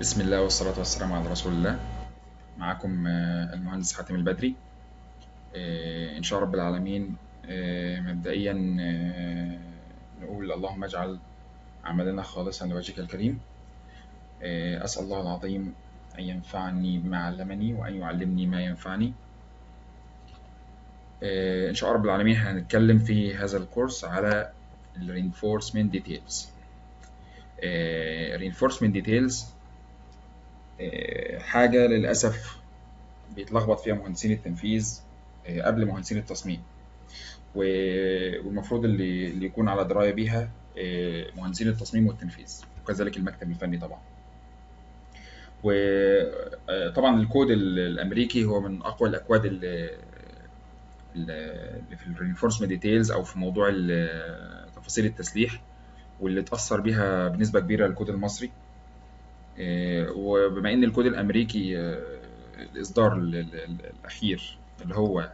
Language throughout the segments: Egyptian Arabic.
بسم الله والصلاة والسلام على رسول الله معكم آه، المهندس حاتم البدري آه، إن شاء رب العالمين آه، مبدئيا آه، نقول اللهم اجعل عملنا خالصا لوجهك الكريم آه، أسأل الله العظيم أن ينفعني بما علمني وأن يعلمني ما ينفعني آه، إن شاء رب العالمين هنتكلم في هذا الكورس على ال reinforcement details آه، reinforcement details آه، حاجة للأسف بيتلخبط فيها مهندسين التنفيذ آه، قبل مهندسين التصميم و- والمفروض اللي اللي يكون على دراية بيها آه، مهندسين التصميم والتنفيذ وكذلك المكتب الفني طبعا وطبعا الكود ال- الأمريكي هو من أقوى الأكواد اللي اللي في الرينفورسمنت ديتيلز أو في موضوع ال- تفاصيل التسليح واللي اتأثر بيها بنسبة كبيرة الكود المصري آه، وبما ان الكود الامريكي آه، الاصدار ال- ال- ال- الاخير اللي هو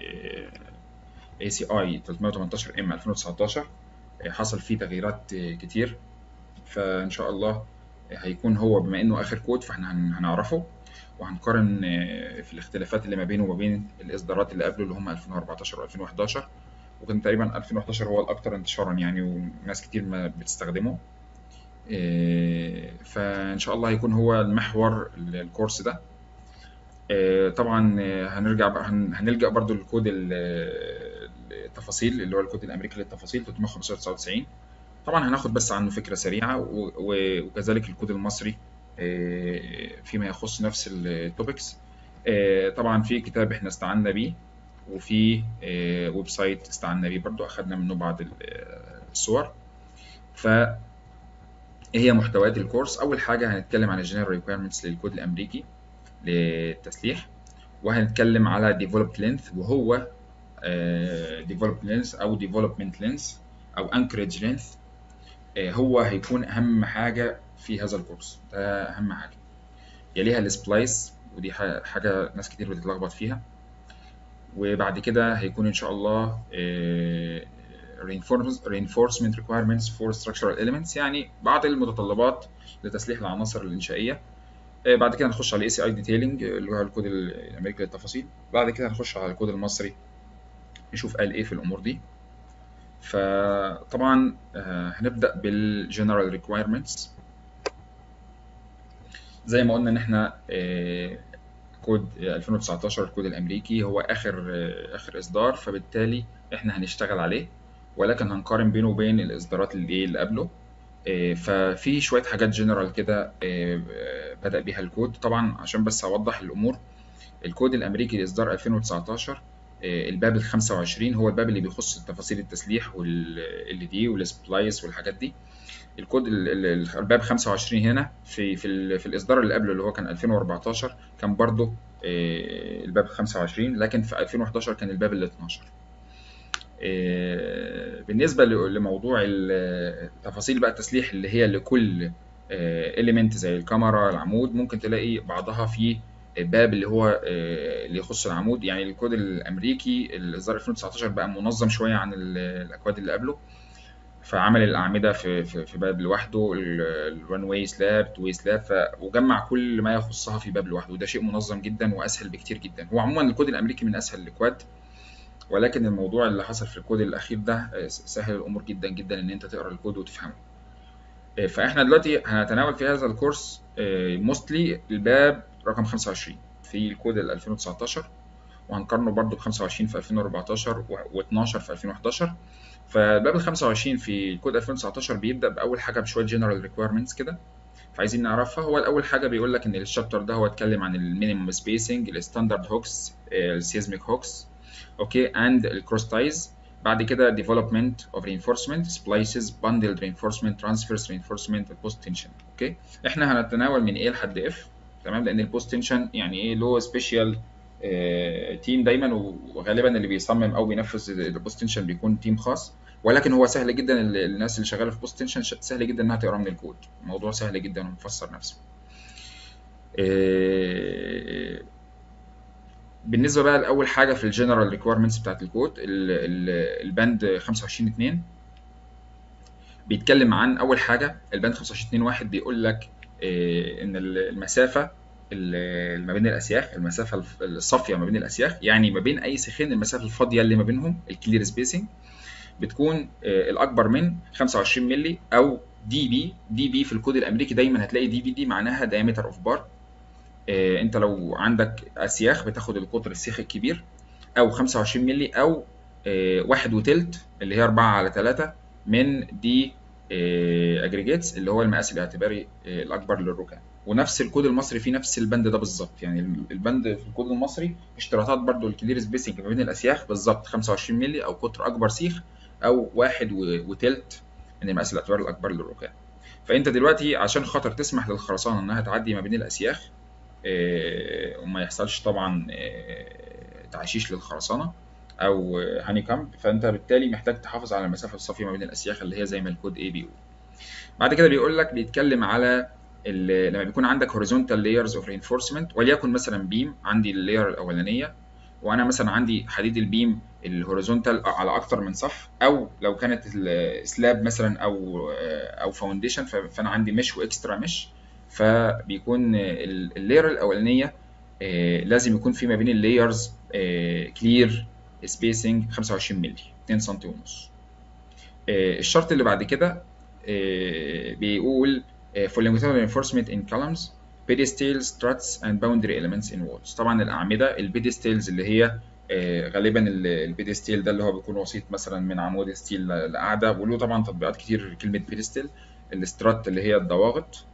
ACI 318 ام 2019 آه، حصل فيه تغييرات آه، كتير فان شاء الله هيكون هو بما انه اخر كود فاحنا هن- هنعرفه وهنقارن آه، في الاختلافات اللي ما بينه وما بين الاصدارات اللي قبله اللي هم 2014 و2011 وكان تقريبا 2011 هو الاكثر انتشارا يعني وناس كتير ما بتستخدمه آه، فان شاء الله هيكون هو المحور الكورس ده آه، طبعا آه، هنرجع بقى هن- هنلجأ برضو للكود ال- التفاصيل اللي هو الكود الامريكي للتفاصيل 315 99 طبعا هناخد بس عنه فكرة سريعة و- و- وكذلك الكود المصري آه، فيما يخص نفس التوبكس طبعا في كتاب احنا استعنا بيه وفي آه، ويب سايت استعنا بيه برضو اخدنا منه بعض ال- الصور ف ايه هي محتويات الكورس اول حاجه هنتكلم عن الجنرال ريكويرمنتس للكود الامريكي للتسليح وهنتكلم على developed length وهو آه، developed length او development length او anchorage length آه، هو هيكون اهم حاجه في هذا الكورس ده اهم حاجه يليها السبلايس ودي ح- حاجه ناس كتير بتتلخبط فيها وبعد كده هيكون ان شاء الله آه، reinforce- reinforcement requirements for structural elements يعني بعض المتطلبات لتسليح العناصر الإنشائية آه، بعد كده هنخش على ACI detailing آه، اللي هو الكود الأمريكي للتفاصيل بعد كده هنخش على الكود المصري نشوف قال إيه في الأمور دي فطبعا آه، هنبدأ بالجنرال requirements زي ما قلنا إن إحنا آه، كود 2019 الكود الأمريكي هو آخر آه، آخر إصدار فبالتالي إحنا هنشتغل عليه ولكن هنقارن بينه وبين الإصدارات اللي إيه اللي قبله آه، ففي شوية حاجات جنرال كده آه، آه، بدأ بيها الكود طبعا عشان بس أوضح الأمور الكود الأمريكي لإصدار 2019 آه، الباب ال 25 هو الباب اللي بيخص تفاصيل التسليح وال دي والسبلايس والحاجات دي الكود ال- ال- الباب 25 هنا في في ال- في الإصدار اللي قبله اللي هو كان 2014 كان برضه آه، الباب 25 لكن في 2011 كان الباب ال 12 آه، بالنسبة ل- لموضوع ال- تفاصيل بقى التسليح اللي هي لكل إليمنت زي الكاميرا العمود ممكن تلاقي بعضها في باب اللي هو آه، اللي يخص العمود يعني الكود الأمريكي الإصدار 2019 بقى منظم شوية عن ال- الأكواد اللي قبله فعمل الأعمدة في في في باب لوحده الوان واي سلاب تو واي سلاب ف- وجمع كل ما يخصها في باب لوحده وده شيء منظم جدا وأسهل بكتير جدا هو عموما الكود الأمريكي من أسهل الأكواد ولكن الموضوع اللي حصل في الكود الأخير ده آه، سهل الأمور جدا جدا إن أنت تقرأ الكود وتفهمه آه، فإحنا دلوقتي هنتناول في هذا الكورس موستلي الباب رقم 25 في الكود ال 2019 وهنقارنه برضو ب 25 في 2014 و12 في 2011 فالباب ال 25 في الكود 2019 بيبدأ بأول حاجة بشوية general requirements كده فعايزين نعرفها هو الأول حاجة بيقول لك إن الشابتر ده هو اتكلم عن المينيمم سبيسنج الستاندرد هوكس السيزميك هوكس اوكي اند الكروس تايز بعد كده development of reinforcement splices bundled reinforcement transverse reinforcement post tension اوكي احنا هنتناول من A لحد F تمام لان البوست تنشن يعني ايه له سبيشال تيم دايما وغالبا اللي بيصمم او بينفذ البوست تنشن بيكون تيم خاص ولكن هو سهل جدا ال- الناس اللي شغاله في بوست تنشن سهل جدا انها تقرا من الكود الموضوع سهل جدا ومفسر نفسه إيه، بالنسبه بقى لاول حاجه في الجنرال ريكويرمنتس بتاعت الكود ال- ال- البند 25 2 بيتكلم عن اول حاجه البند 25 2 1 بيقول لك آه، ان المسافه اللي ما بين الاسياخ المسافه الف- الصافيه ما بين الاسياخ يعني ما بين اي سيخين المسافه الفاضيه اللي ما بينهم الكلير سبيسنج بتكون آه، الاكبر من 25 مللي او دي بي دي بي في الكود الامريكي دايما هتلاقي دي بي دي معناها diameter اوف بار انت لو عندك اسياخ بتاخد القطر السيخ الكبير او 25 مللي او آه، واحد وتلت اللي هي 4 على 3 من دي اجريجيتس اللي هو المقاس الاعتباري آه، الاكبر للركام ونفس الكود المصري فيه نفس البند ده بالظبط يعني البند في الكود المصري اشتراطات برضو الكلير سبيسنج ما بين الاسياخ بالظبط 25 مللي او قطر اكبر سيخ او واحد و- وتلت من المقاس الاعتباري الاكبر للركام فانت دلوقتي عشان خاطر تسمح للخرسانه انها تعدي ما بين الاسياخ آه، وما يحصلش طبعا آه، تعشيش للخرسانه او هاني كامب فانت بالتالي محتاج تحافظ على المسافه الصافيه ما بين الاسياخ اللي هي زي ما الكود اي بيقول بعد كده بيقول لك بيتكلم على ال- لما بيكون عندك horizontal layers of reinforcement وليكن مثلا بيم عندي اللاير الاولانيه وانا مثلا عندي حديد البيم الهوريزونتال على اكتر من صف او لو كانت السلاب مثلا او او فاونديشن فانا عندي مش واكسترا مش فبيكون ال- اللاير الاولانيه آه، لازم يكون في ما بين اللايرز كلير سبيسنج 25 مللي 2 سم ونص آه، الشرط اللي بعد كده آه، بيقول آه، for longitudinal reinforcement in columns pedestals struts and boundary elements in walls طبعا الأعمدة البيدستيلز اللي هي آه، غالبا ال- البيدستيل ده اللي هو بيكون وسيط مثلا من عمود ستيل لقاعدة وله طبعا تطبيقات كتير كلمة بيدستيل السترات اللي هي الضواغط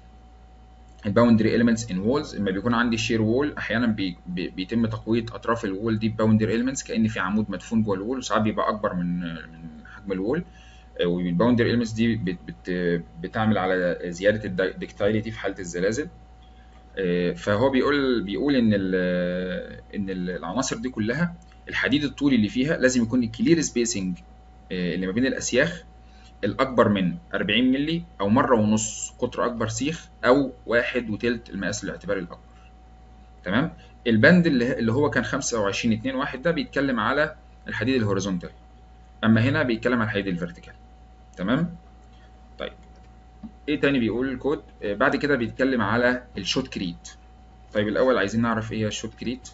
الباوندري elements in walls لما بيكون عندي شير وول احيانا بي بي بيتم تقويه اطراف الوول دي بباوندري elements كان في عمود مدفون جوه الوول وساعات بيبقى اكبر من من حجم الوول والباوندري elements دي بت بت بتعمل على زياده الدكتايليتي في حاله الزلازل آه، فهو بيقول بيقول ان ال ان ال- العناصر دي كلها الحديد الطولي اللي فيها لازم يكون الكلير سبيسنج اللي ما بين الاسياخ الأكبر من 40 مللي أو مرة ونص قطر أكبر سيخ أو واحد وتلت المقاس الاعتباري الأكبر تمام البند اللي اللي هو كان 25 2 1 ده بيتكلم على الحديد الهوريزونتال أما هنا بيتكلم على الحديد الفيرتيكال تمام طيب إيه تاني بيقول الكود آه، بعد كده بيتكلم على الشوت كريت طيب الأول عايزين نعرف إيه هي الشوت كريت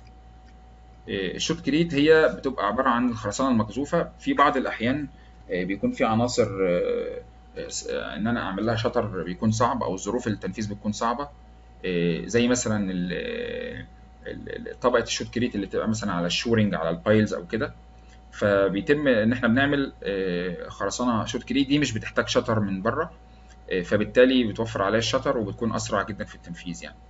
آه، الشوت كريت هي بتبقى عبارة عن الخرسانة المقذوفة في بعض الأحيان آه، بيكون في عناصر آه، آه، ان انا اعمل لها شطر بيكون صعب او ظروف التنفيذ بتكون صعبه آه، زي مثلا ال- ال- ال- طبقه الشوت كريت اللي بتبقى مثلا على الشورنج على البايلز او كده فبيتم ان احنا بنعمل آه، خرسانه شوت كريت دي مش بتحتاج شطر من بره آه، فبالتالي بتوفر عليها الشطر وبتكون اسرع جدا في التنفيذ يعني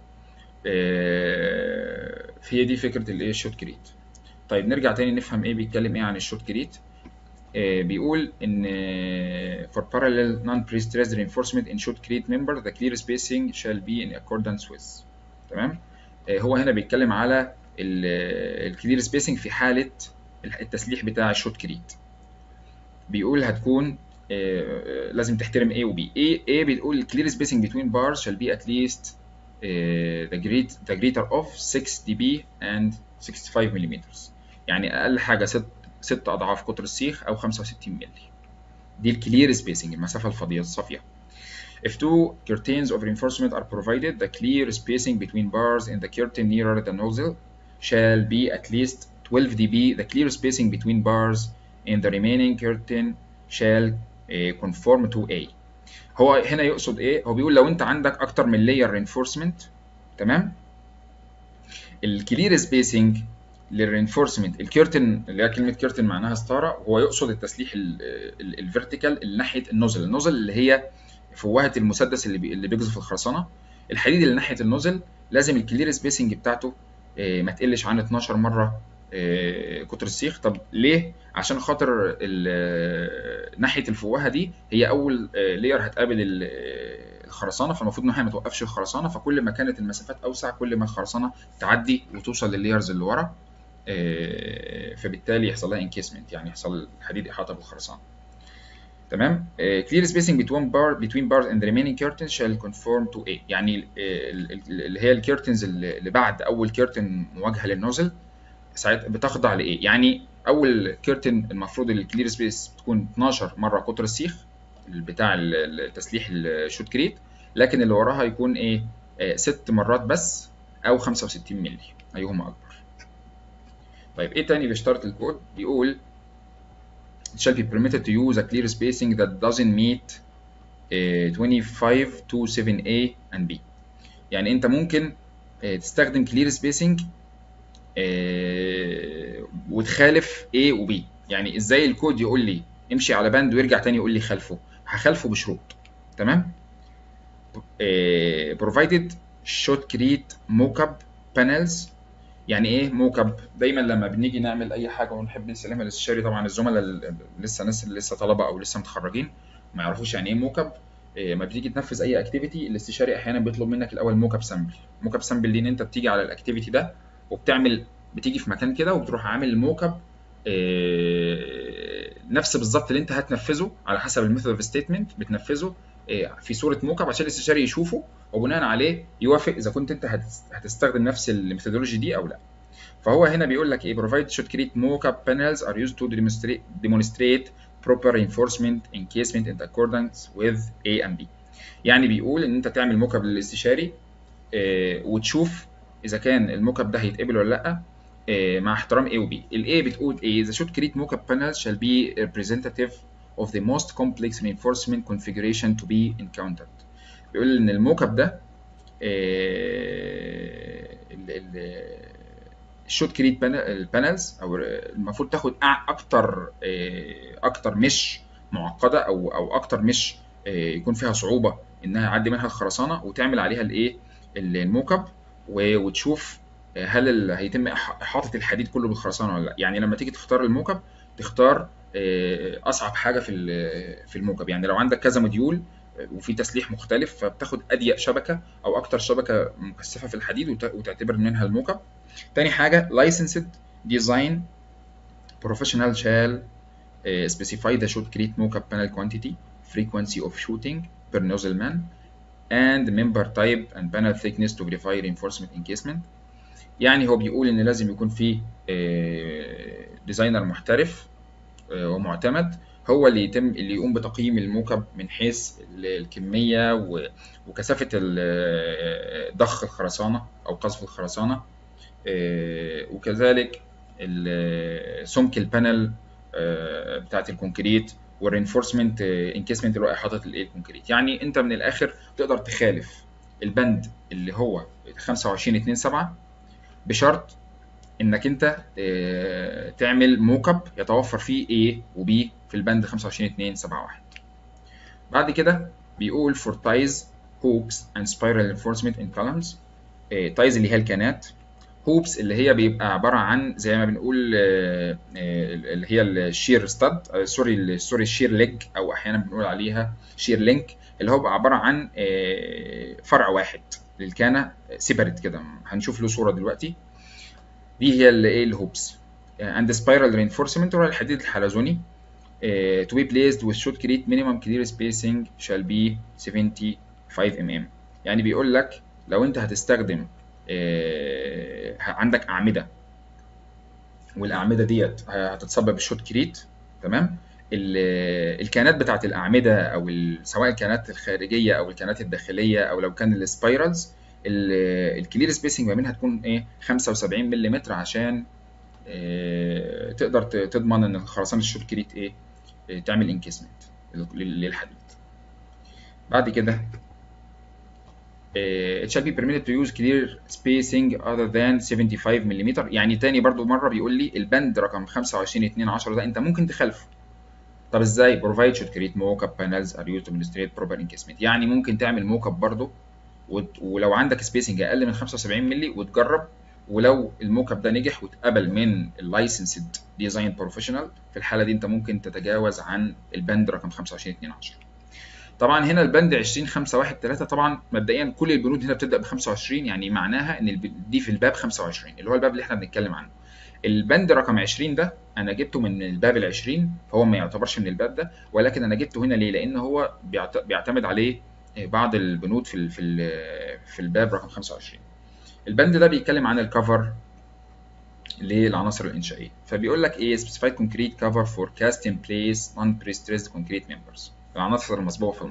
آه، هي دي فكره الايه الشوت كريت طيب نرجع تاني نفهم ايه بيتكلم ايه عن الشوت كريت آه، بيقول ان آه، for parallel non-pre-stressed reinforcement in shotcrete member the clear spacing shall be in accordance with تمام آه، هو هنا بيتكلم على الكلير سبيسنج في حالة التسليح بتاع الشوت كريت بيقول هتكون آه، آه، لازم تحترم A و B A, A بتقول clear spacing between bars shall be at least آه، the great the greater of 6 dB and 65 mm يعني اقل حاجه ست ست اضعاف قطر السيخ او 65 مللي دي الكلير سبيسنج المسافه الفاضيه الصافيه If two curtains of reinforcement are provided, the clear spacing between bars in the curtain nearer the nozzle shall be at least 12 dB. The clear spacing between bars in the remaining curtain shall uh, conform to A. هو هنا يقصد ايه؟ هو بيقول لو انت عندك اكتر من layer reinforcement تمام؟ الكلير سبيسنج للرينفورسمنت الكيرتن اللي هي كلمه كيرتن معناها ستاره هو يقصد التسليح الفيرتيكال اللي ناحيه النوزل النوزل اللي هي فوهه المسدس اللي بي اللي بيقذف الخرسانه الحديد اللي ناحيه النوزل لازم الكلير سبيسنج بتاعته آه، ما تقلش عن 12 مره آه، قطر السيخ طب ليه عشان خاطر ال- ناحيه الفوهه دي هي اول لير هتقابل ال- آه، الخرسانه فالمفروض ان هي ما توقفش الخرسانه فكل ما كانت المسافات اوسع كل ما الخرسانه تعدي وتوصل للليرز اللي ورا آه، فبالتالي يحصل لها انكيسمنت يعني يحصل الحديد احاطه بالخرسانه تمام آه، clear spacing between bar between bars and the remaining curtains shall conform to A يعني آه، ال- ال- اللي هي الكيرتنز اللي اللي بعد اول كيرتن مواجهه للنوزل ساعتها بتخضع لايه يعني اول كيرتن المفروض الكلير سبيس تكون 12 مره قطر السيخ بتاع ال- التسليح الشوت كريت لكن اللي وراها يكون ايه آه، ست مرات بس او 65 مللي ايهما اكبر طيب ايه تاني بيشترط الكود بيقول it shall be permitted to use a clear spacing that doesn't meet uh, 25 to 7a and b يعني انت ممكن uh, تستخدم clear spacing uh, وتخالف a و b يعني ازاي الكود يقول لي امشي على بند ويرجع تاني يقول لي خالفه هخالفه بشروط تمام uh, provided should create mockup panels يعني ايه موكب دايما لما بنيجي نعمل اي حاجه ونحب نسلمها للاستشاري طبعا الزملاء اللي لسه ناس اللي لسه طلبه او لسه متخرجين ما يعرفوش يعني ايه موكب إيه ما بتيجي تنفذ اي اكتيفيتي الاستشاري احيانا بيطلب منك الاول موكب سامبل موكب سامبل دي ان انت بتيجي على الاكتيفيتي ده وبتعمل بتيجي في مكان كده وبتروح عامل موكب إيه نفس بالظبط اللي انت هتنفذه على حسب الميثود اوف ستيتمنت بتنفذه إيه في صوره موكب عشان الاستشاري يشوفه وبناء عليه يوافق اذا كنت انت هتستخدم نفس الميثودولوجي دي او لا فهو هنا بيقول لك ايه provide should create mockup panels are used to demonstrate, demonstrate proper reinforcement encasement in accordance with A and B يعني بيقول ان انت تعمل موكب للاستشاري اه وتشوف اذا كان الموكب ده هيتقبل ولا لا اه مع احترام A و B ال A بتقول ايه the should create mockup panels shall be representative of the most complex reinforcement configuration to be encountered بيقول ان الموكب ده اه الشوت كريت البانلز او المفروض تاخد اكتر اكتر مش معقده او او اكتر مش يكون فيها صعوبه انها يعدي منها الخرسانه وتعمل عليها الايه الموكب وتشوف هل هيتم احاطه الحديد كله بالخرسانه ولا لا يعني لما تيجي تختار الموكب تختار اصعب حاجه في في الموكب يعني لو عندك كذا موديول وفي تسليح مختلف فبتاخد اضيق شبكه او اكتر شبكه مكثفه في الحديد وتعتبر منها الموكب تاني حاجة licensed design professional shall uh, specify the should create mockup panel quantity frequency of shooting per nozzle man and member type and panel thickness to verify reinforcement encasement يعني هو بيقول ان لازم يكون في ديزاينر محترف ومعتمد هو اللي يتم اللي يقوم بتقييم الموكب من حيث الكميه وكثافه ضخ الخرسانه او قذف الخرسانه وكذلك سمك البانل بتاعت الكونكريت والرينفورسمنت انكيسمنت اللي هو احاطه الايه الكونكريت يعني انت من الاخر تقدر تخالف البند اللي هو 25 2 7 بشرط انك انت تعمل موكب يتوفر فيه A و B في البند 25 2 7 1 بعد كده بيقول for ties hoops and spiral reinforcement in columns تايز اللي هي الكانات هوبس اللي هي بيبقى عباره عن زي ما بنقول اللي هي الشير ستاد سوري سوري الشير ليج او احيانا بنقول عليها شير لينك اللي هو بيبقى عباره عن فرع واحد للكانه سيبريت كده هنشوف له صوره دلوقتي دي هي الايه الهوبس and spiral reinforcement هو الحديد الحلزوني to be placed with should create minimum clear spacing shall be 75 mm يعني بيقول لك لو انت هتستخدم عندك اعمده والاعمده ديت هتتصب بالشوت كريت تمام الكانات بتاعت الاعمده او سواء الكانات الخارجيه او الكانات الداخليه او لو كان السبايرالز الكلير سبيسنج ما بينها تكون ايه 75 ملم عشان إيه تقدر تضمن ان خرسانه الشوت كريت ايه تعمل انكيسمنت للحديد بعد كده it shall be permitted to use clear spacing other than 75 ملم يعني تاني برضو مرة بيقول لي البند رقم 25 2 10 ده انت ممكن تخالفه طب ازاي provide should create mockup panels are used to demonstrate proper encasement يعني ممكن تعمل موكب برضو ولو عندك سبيسنج اقل من 75 مللي وتجرب ولو الموكب ده نجح واتقبل من اللايسنسد ديزاين بروفيشنال في الحاله دي انت ممكن تتجاوز عن البند رقم 25 2 10 طبعا هنا البند 20 5 1 3 طبعا مبدئيا كل البنود هنا بتبدا ب 25 يعني معناها ان دي في الباب 25 اللي هو الباب اللي احنا بنتكلم عنه البند رقم 20 ده انا جبته من الباب ال 20 فهو ما يعتبرش من الباب ده ولكن انا جبته هنا ليه لان هو بيعتمد عليه بعض البنود في في في الباب رقم 25 البند ده بيتكلم عن الكفر للعناصر الانشائيه فبيقول لك ايه specified concrete cover for cast in place non prestressed concrete members العناصر المصبوغه في الموقع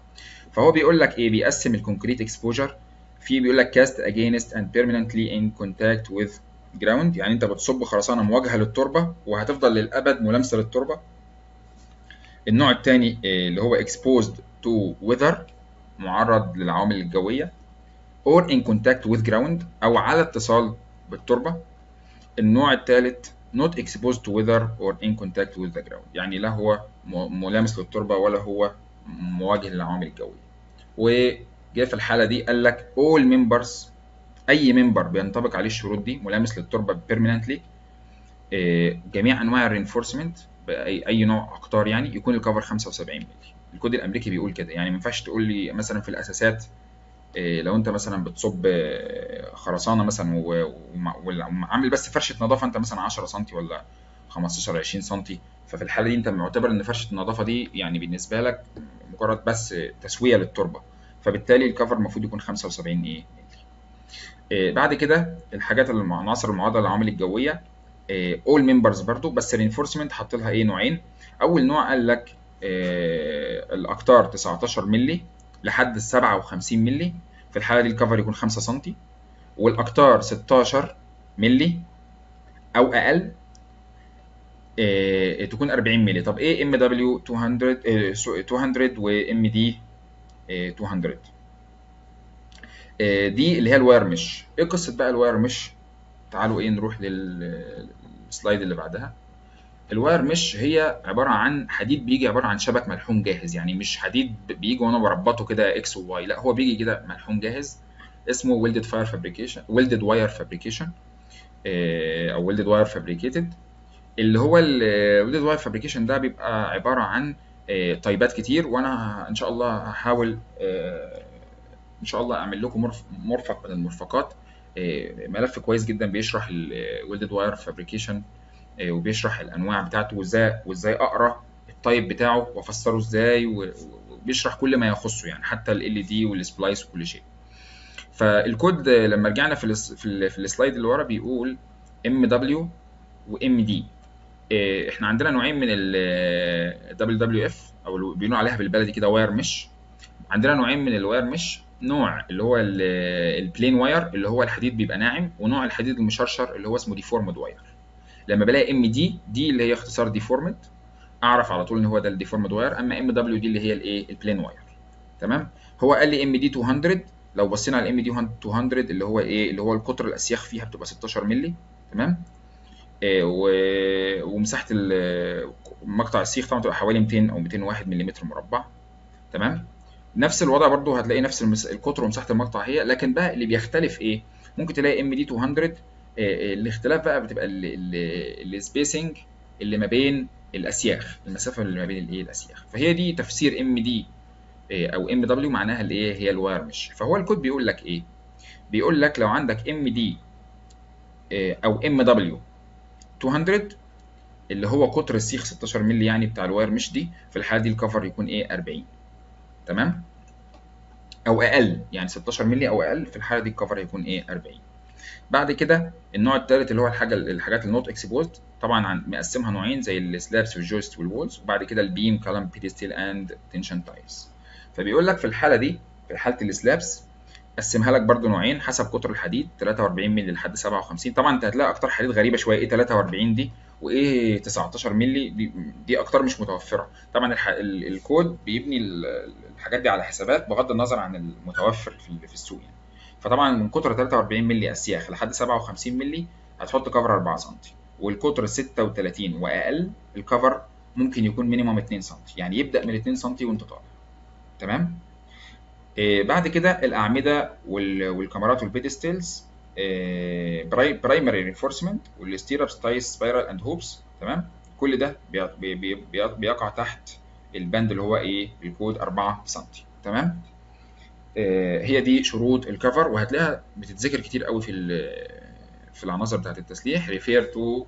فهو بيقول لك ايه بيقسم الكونكريت اكسبوجر في بيقول لك cast against and permanently in contact with ground يعني انت بتصب خرسانه مواجهه للتربه وهتفضل للابد ملامسه للتربه النوع الثاني اللي هو exposed to weather معرض للعوامل الجويه or in contact with ground او على اتصال بالتربه النوع الثالث not exposed to weather or in contact with the ground يعني لا هو ملامس للتربه ولا هو مواجه للعوامل الجويه وجاء في الحاله دي قال لك all members اي ممبر بينطبق عليه الشروط دي ملامس للتربه permanently جميع انواع الرينفورسمنت باي اي نوع اقطار يعني يكون الكفر 75 مللي الكود الامريكي بيقول كده يعني ما ينفعش تقول لي مثلا في الاساسات لو انت مثلا بتصب خرسانه مثلا وعامل بس فرشه نظافه انت مثلا 10 سم ولا 15 20 سم ففي الحاله دي انت معتبر ان فرشه النظافه دي يعني بالنسبه لك مجرد بس تسويه للتربه فبالتالي الكفر المفروض يكون 75 ايه إيه بعد كده الحاجات العناصر المعرضه للعوامل الجويه اول ممبرز برضو بس الرينفورسمنت حط لها ايه نوعين اول نوع قال لك إيه الاقطار 19 مللي لحد 57 مللي في الحاله دي الكفر يكون 5 سم والاقطار 16 مللي او اقل إيه تكون 40 مللي طب ايه ام دبليو 200 إيه 200 وام دي 200 دي اللي هي الواير مش ايه قصه بقى الواير مش تعالوا ايه نروح للسلايد اللي بعدها الواير مش هي عباره عن حديد بيجي عباره عن شبك ملحوم جاهز يعني مش حديد بيجي وانا بربطه كده اكس وواي لا هو بيجي كده ملحوم جاهز اسمه ويلدد فاير فابريكيشن ويلدد واير فابريكيشن او ويلدد واير فابريكيتد اللي هو الويلدد واير فابريكيشن ده بيبقى عباره عن طيبات كتير وانا ان شاء الله هحاول ان شاء الله اعمل لكم مرفق من المرفقات ملف كويس جدا بيشرح الويلدد واير فابريكيشن وبيشرح الانواع بتاعته وازاي وازاي اقرا الطيب بتاعه وافسره ازاي وبيشرح كل ما يخصه يعني حتى ال دي والسبلايس وكل شيء فالكود لما رجعنا في ال في, في السلايد اللي ورا بيقول ام دبليو وام دي احنا عندنا نوعين من ال دبليو دبليو اف او بيقولوا عليها بالبلدي كده واير مش عندنا نوعين من الواير مش نوع اللي هو البلين واير اللي هو الحديد بيبقى ناعم ونوع الحديد المشرشر اللي هو اسمه ديفورمد واير لما بلاقي ام دي دي اللي هي اختصار ديفورمد اعرف على طول ان هو ده الديفورمد واير اما ام دبليو دي اللي هي الايه البلين واير تمام هو قال لي ام دي 200 لو بصينا على الام دي 200 اللي هو ايه اللي هو القطر الاسياخ فيها بتبقى 16 مللي تمام إيه و... ومساحه مقطع السيخ طبعا بتبقى حوالي 200 او 201 ملم مربع تمام نفس الوضع برضو هتلاقي نفس المس... القطر ومساحه المقطع هي لكن بقى اللي بيختلف ايه ممكن تلاقي ام دي 200 إيه الاختلاف بقى بتبقى السبيسنج اللي ما بين الاسياخ المسافه اللي ما بين الايه الاسياخ فهي دي تفسير ام دي او ام دبليو معناها الايه هي الواير مش فهو الكود بيقول لك ايه بيقول لك لو عندك ام دي او ام دبليو 200 اللي هو قطر السيخ 16 مللي يعني بتاع الواير مش دي في الحاله دي الكفر يكون ايه 40 تمام او اقل يعني 16 مللي او اقل في الحاله دي الكفر هيكون ايه 40 بعد كده النوع الثالث اللي هو الحاجه الحاجات النوت اكسبوزد طبعا عن مقسمها نوعين زي السلابس والجوست والوولز وبعد كده البيم كلام بيدستيل اند تنشن تايلز فبيقول لك في الحاله دي في حاله السلابس قسمها لك برده نوعين حسب قطر الحديد 43 مللي لحد 57 طبعا انت هتلاقي اكتر حديد غريبه شويه ايه 43 دي وايه 19 مللي دي, دي اكتر مش متوفره طبعا الح... الكود بيبني الحاجات دي على حسابات بغض النظر عن المتوفر في, في السوق يعني فطبعا من قطر 43 مللي اسياخ لحد 57 مللي هتحط كفر 4 سم والقطر 36 واقل الكفر ممكن يكون مينيموم 2 سم يعني يبدا من 2 سم وانت طالع تمام آه بعد كده الاعمده والكاميرات والبيدستيلز برايمري رينفورسمنت والستيرابس تايس سبايرال اند هوبس تمام كل ده بي بي بي بيقع تحت البند اللي هو ايه الكود 4 سم تمام آه هي دي شروط الكفر وهتلاقيها بتتذكر كتير قوي في في العناصر بتاعت التسليح ريفير تو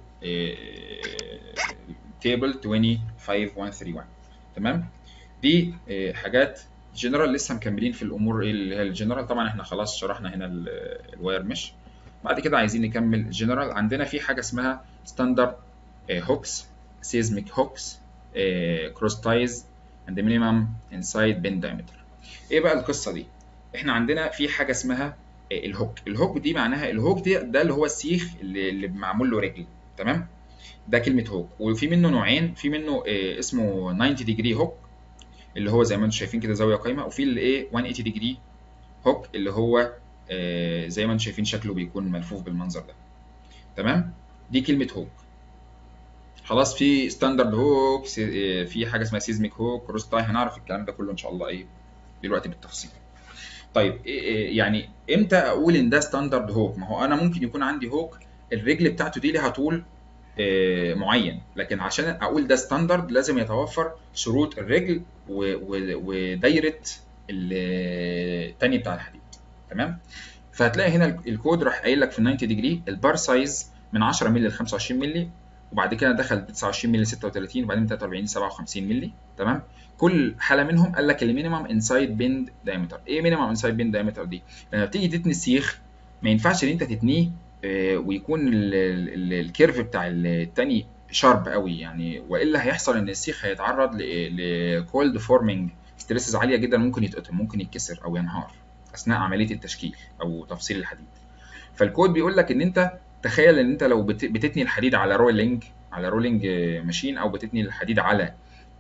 تيبل 25131 تمام دي آه حاجات جنرال لسه مكملين في الامور ايه اللي هي الجنرال طبعا احنا خلاص شرحنا هنا الواير مش بعد كده عايزين نكمل جنرال عندنا في حاجه اسمها ستاندرد هوكس سيزميك هوكس كروس تايز اند مينيمم انسايد بين دايمتر ايه بقى القصه دي احنا عندنا في حاجه اسمها الهوك الهوك دي معناها الهوك دي ده اللي هو السيخ اللي, اللي معمول له رجل تمام ده كلمه هوك وفي منه نوعين في منه إيه اسمه 90 ديجري هوك اللي هو زي ما انتم شايفين كده زاويه قايمه وفي الايه 180 ديجري هوك اللي هو إيه زي ما انتم شايفين شكله بيكون ملفوف بالمنظر ده تمام دي كلمه هوك خلاص في ستاندرد هوك في حاجه اسمها سيزميك هوك كروس تاي هنعرف الكلام ده كله ان شاء الله ايه دلوقتي بالتفصيل طيب يعني امتى اقول ان ده ستاندرد هوك ما هو انا ممكن يكون عندي هوك الرجل بتاعته دي ليها طول معين لكن عشان اقول ده ستاندرد لازم يتوفر شروط الرجل ودايره الثاني بتاع الحديد تمام فهتلاقي هنا الكود راح قايل لك في 90 ديجري البار سايز من 10 مللي ل 25 مللي وبعد كده دخل 29 مللي 36 وبعدين 43 57 مللي تمام كل حاله منهم قال لك المينيمم انسايد بيند دايمتر ايه مينيمم انسايد بيند دايمتر دي لما بتيجي تتني السيخ ما ينفعش ان انت تتنيه ويكون الكيرف بتاع التاني شارب قوي يعني والا هيحصل ان السيخ هيتعرض لكولد فورمينج ستريسز عاليه جدا ممكن يتقطم ممكن يتكسر او ينهار اثناء عمليه التشكيل او تفصيل الحديد فالكود بيقول لك ان انت تخيل ان انت لو بتتني الحديد على رولينج على رولينج ماشين او بتتني الحديد على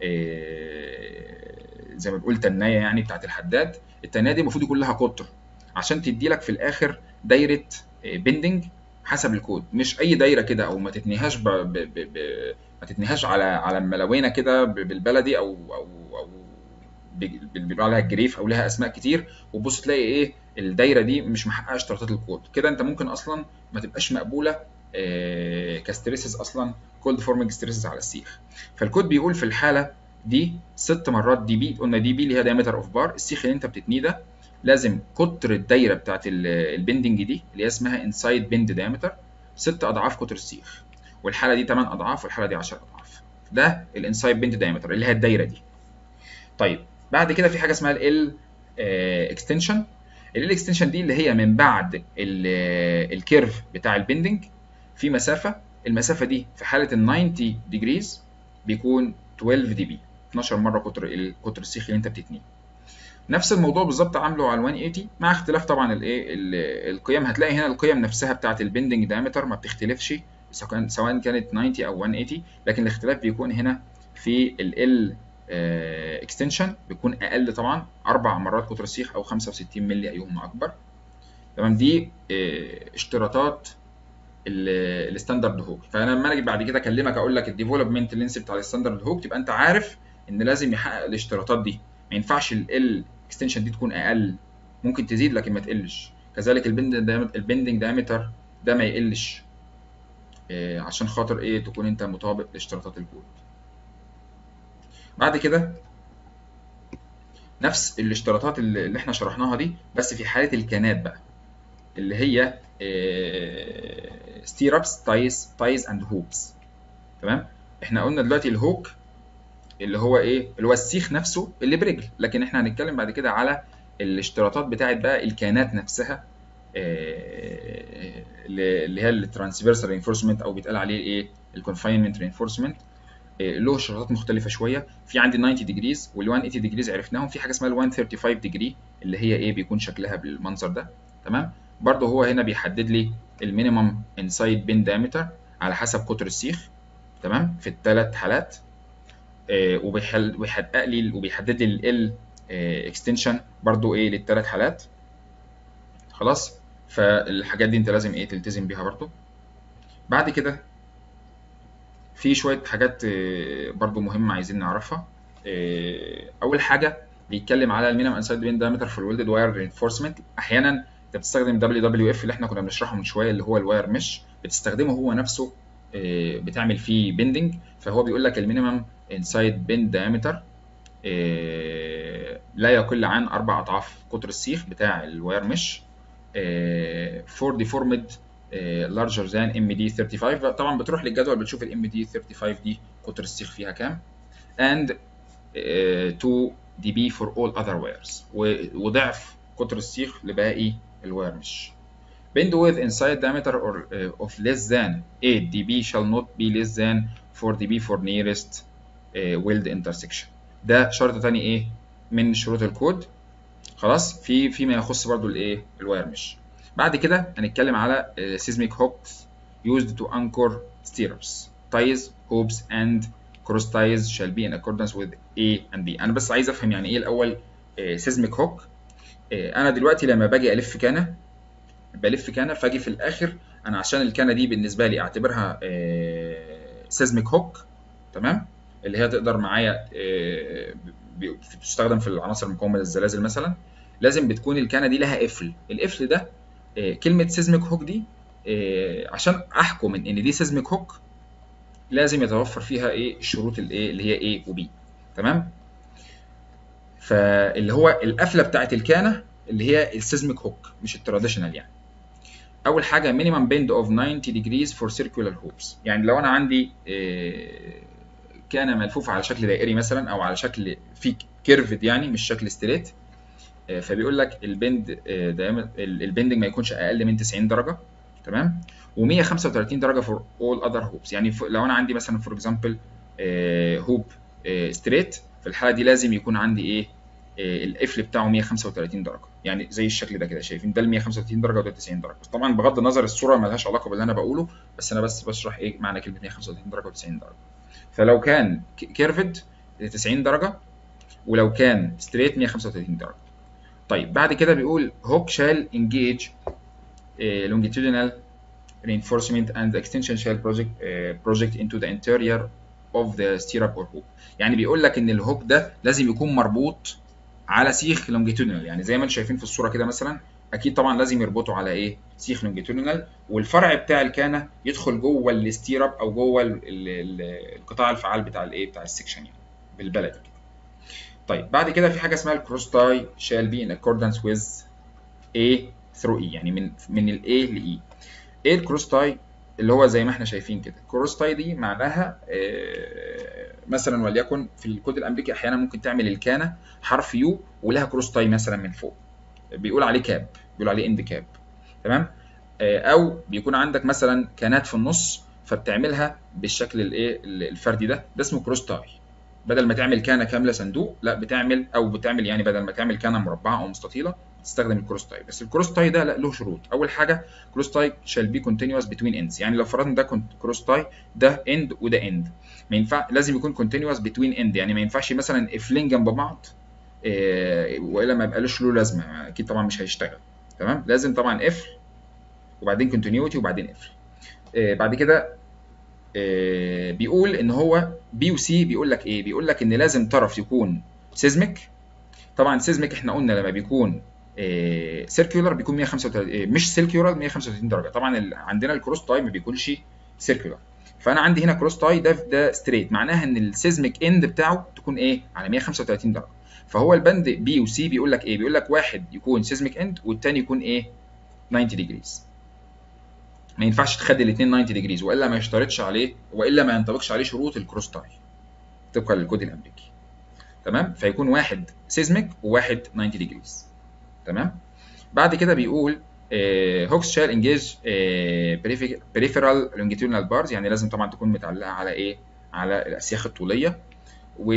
زي ما بنقول تنايه يعني بتاعت الحداد التنايه دي المفروض يكون لها قطر عشان تدي لك في الاخر دايره بندنج حسب الكود مش اي دايره كده او ما تتنيهاش ب... ب... ب... ب... ما تتنيهاش على على ملونه كده بالبلدي او او او بيقولوا عليها الجريف او لها اسماء كتير وتبص تلاقي ايه الدايره دي مش محققه اشتراطات الكود كده انت ممكن اصلا ما تبقاش مقبوله آه كستريسز اصلا كولد فورمينج ستريسز على السيخ فالكود بيقول في الحاله دي ست مرات دي بي قلنا دي بي اللي هي دايمتر اوف بار السيخ اللي انت بتتنيه ده لازم قطر الدايره بتاعت البندنج دي اللي هي اسمها انسايد بند دايمتر ست اضعاف قطر السيخ والحاله دي 8 اضعاف والحاله دي 10 اضعاف ده الانسايد بند دايمتر اللي هي الدايره دي طيب بعد كده في حاجه اسمها ال اكستنشن ال اكستنشن دي اللي هي من بعد الكيرف بتاع البندنج في مسافه المسافه دي في حاله ال 90 ديجريز بيكون 12 دي بي 12 مره قطر قطر السيخ اللي انت بتتنيه نفس الموضوع بالظبط عامله على ال 180 مع اختلاف طبعا الايه القيم هتلاقي هنا القيم نفسها بتاعه البندنج دايمتر ما بتختلفش سواء كانت 90 او 180 لكن الاختلاف بيكون هنا في ال اكستنشن بيكون اقل طبعا اربع مرات قطر السيخ او 65 مللي ايهما اكبر تمام دي اشتراطات الستاندرد هوك فانا لما اجي بعد كده اكلمك اقول لك الديفلوبمنت لينس بتاع الستاندرد هوك تبقى انت عارف ان لازم يحقق الاشتراطات دي ما ينفعش ال اكستنشن دي تكون اقل ممكن تزيد لكن ما تقلش كذلك البندنج دايمتر ده ما يقلش إيه عشان خاطر ايه تكون انت مطابق لاشتراطات الكود بعد كده نفس الاشتراطات اللي احنا شرحناها دي بس في حاله الكانات بقى اللي هي ستيرابس تايز تايز اند هوكس تمام احنا قلنا دلوقتي الهوك اللي هو ايه اللي هو السيخ نفسه اللي برجل لكن احنا هنتكلم بعد كده على الاشتراطات بتاعت بقى الكانات نفسها اللي هي الترانسفيرسال رينفورسمنت او بيتقال عليه ايه الكونفاينمنت رينفورسمنت له اشتراطات مختلفه شويه في عندي 90 ديجريز وال 180 ديجريز عرفناهم في حاجه اسمها ال 135 ديجري اللي هي ايه بيكون شكلها بالمنظر ده تمام برضه هو هنا بيحدد لي المينيمم انسايد بين دايمتر على حسب قطر السيخ تمام في الثلاث حالات آه وبيحقق لي وبيحدد لي ال اكستنشن برضو ايه للثلاث حالات خلاص فالحاجات دي انت لازم ايه تلتزم بيها برضو بعد كده في شويه حاجات برضو مهمه عايزين نعرفها اول حاجه بيتكلم على المينيمم انسايد بين دايمتر في الويلدد واير رينفورسمنت احيانا انت بتستخدم دبليو دبليو اف اللي احنا كنا بنشرحه من شويه اللي هو الواير مش بتستخدمه هو نفسه بتعمل فيه بندنج فهو بيقول لك المينيمم انسايد بين دايمتر لا يقل عن اربع اضعاف قطر السيخ بتاع الواير مش فور ديفورمد لارجر ذان ام دي 35 طبعا بتروح للجدول بتشوف الام دي 35 دي قطر السيخ فيها كام and uh, 2 دي بي for all other wires وضعف قطر السيخ لباقي الواير مش bend width inside diameter or, uh, of less than 8 dB shall not be less than 4 dB for nearest uh, weld intersection ده شرط تاني ايه من شروط الكود خلاص في فيما يخص برضو الايه الواير مش بعد كده هنتكلم على سيزميك هوكس used to anchor stirrups ties hoops and cross ties shall be in accordance with A and B انا بس عايز افهم يعني ايه الاول سيزميك هوك انا دلوقتي لما باجي الف كانه بلف كانه فاجي في الاخر انا عشان الكانه دي بالنسبه لي اعتبرها سيزميك هوك تمام اللي هي تقدر معايا بتستخدم في العناصر المقاومه للزلازل مثلا لازم بتكون الكانه دي لها قفل القفل ده كلمه سيزميك هوك دي عشان احكم ان دي سيزميك هوك لازم يتوفر فيها ايه الشروط الايه اللي هي A وB تمام فاللي هو القفله بتاعت الكانه اللي هي السيزميك هوك مش التراديشنال يعني اول حاجه مينيمم بيند اوف 90 ديجريز فور سيركولار هوبس يعني لو انا عندي كانه ملفوفه على شكل دائري مثلا او على شكل في كيرفد يعني مش شكل ستريت فبيقول لك البند دايما البندنج ما يكونش اقل من 90 درجه تمام و135 درجه فور اول اذر هوبس يعني لو انا عندي مثلا فور اكزامبل هوب ستريت في الحاله دي لازم يكون عندي ايه القفل بتاعه 135 درجه يعني زي الشكل ده كده شايفين ده ال 135 درجه وده 90 درجه بس طبعا بغض النظر الصوره مالهاش علاقه باللي انا بقوله بس انا بس بشرح ايه معنى كلمه 135 درجه و90 درجه فلو كان كيرفد 90 درجه ولو كان ستريت 135 درجه طيب بعد كده بيقول هوك شال انجيج longitudinal reinforcement and extension shell project uh, project into the interior of the stirrup or hook يعني بيقول لك ان الهوك ده لازم يكون مربوط على سيخ لونجيتودينال يعني زي ما انتم شايفين في الصوره كده مثلا اكيد طبعا لازم يربطوا على ايه سيخ لونجيتودينال والفرع بتاع الكانه يدخل جوه الستيراب او جوه ال ال القطاع الفعال بتاع الايه بتاع السكشن يعني بالبلدي طيب بعد كده في حاجه اسمها الكروس تاي shall be in accordance with A through E يعني من من ال A ل E ايه الكروس تاي اللي هو زي ما احنا شايفين كده الكروس تاي دي معناها آه مثلا وليكن في الكود الامريكي احيانا ممكن تعمل الكانه حرف يو ولها كروس تاي مثلا من فوق بيقول عليه كاب بيقول عليه اند كاب تمام آه او بيكون عندك مثلا كانات في النص فبتعملها بالشكل الايه الفردي ده ده اسمه كروس تاي بدل ما تعمل كانه كامله صندوق لا بتعمل او بتعمل يعني بدل ما تعمل كانه مربعه او مستطيله تستخدم الكروس تاي بس الكروس تاي ده لا له شروط اول حاجه كروس تاي شال بي كونتينوس بتوين اندز يعني لو فرضنا ده كنت كروس تاي ده اند وده اند ما ينفع لازم يكون كونتينوس بتوين اند يعني ما ينفعش مثلا قفلين جنب بعض إيه والا ما يبقالوش له لازمه اكيد طبعا مش هيشتغل تمام لازم طبعا قفل وبعدين كونتينيوتي وبعدين قفل إيه بعد كده إيه بيقول ان هو بي وسي بيقول لك ايه بيقول لك ان لازم طرف يكون سيزميك طبعا سيزميك احنا قلنا لما بيكون سيركيولار بيكون 135 مش سيركيولار 135 درجه طبعا عندنا الكروس تاي ما بيكونش سيركيولار فانا عندي هنا كروس تاي ده ده ستريت معناها ان السيزميك اند بتاعه تكون ايه على 135 درجه فهو البند بي وسي بيقول لك ايه بيقول لك واحد يكون سيزميك اند والتاني يكون ايه 90 ديجريز ما ينفعش تخلي الاثنين 90 ديجريز والا ما يشترطش عليه والا ما ينطبقش عليه شروط الكروس تاي طبقا للكود الامريكي تمام فيكون واحد سيزميك وواحد 90 ديجريز تمام بعد كده بيقول هوكس شال انجيج بريفيرال لونجيتودينال بارز يعني لازم طبعا تكون متعلقه على ايه على الاسياخ الطوليه و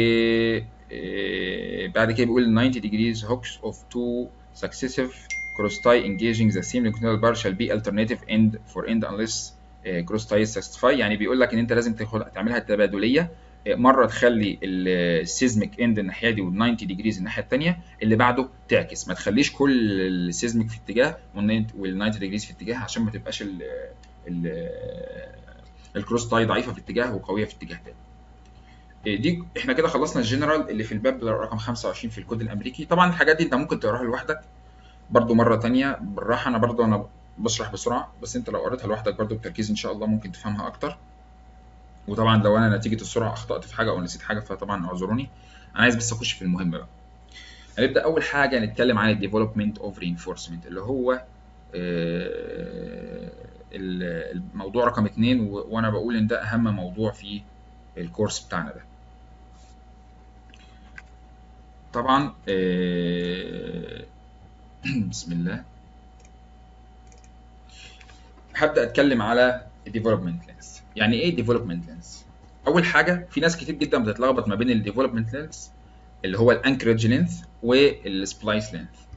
بعد كده بيقول 90 degrees hooks of two successive cross tie engaging the same longitudinal bar shall be alternative end for end unless cross tie is satisfied يعني بيقول لك ان انت لازم تاخد تعملها تبادليه مره تخلي السيزميك اند الناحيه دي وال90 ديجريز الناحيه الثانيه اللي بعده تعكس ما تخليش كل السيزميك في اتجاه وال90 ديجريز في اتجاه عشان ما تبقاش ال ال الكروس تاي ضعيفه في اتجاه وقويه في اتجاه تاني دي احنا كده خلصنا الجنرال اللي في الباب رقم 25 في الكود الامريكي طبعا الحاجات دي انت ممكن تقراها لوحدك برضو مره ثانيه بالراحه انا برضو انا بشرح بسرعه بس انت لو قريتها لوحدك برضو بتركيز ان شاء الله ممكن تفهمها اكتر وطبعا لو انا نتيجه السرعه اخطات في حاجه او نسيت حاجه فطبعا اعذروني انا عايز بس اخش في المهم بقى هنبدا اول حاجه نتكلم عن الديفلوبمنت اوف رينفورسمنت اللي هو الموضوع رقم اتنين وانا بقول ان ده اهم موضوع في الكورس بتاعنا ده طبعا بسم الله هبدا اتكلم على الديفلوبمنت لينس يعني ايه ديفلوبمنت لينس اول حاجه في ناس كتير جدا بتتلخبط ما بين الديفلوبمنت لينس اللي هو الانكرج لينث والسبلايس لينث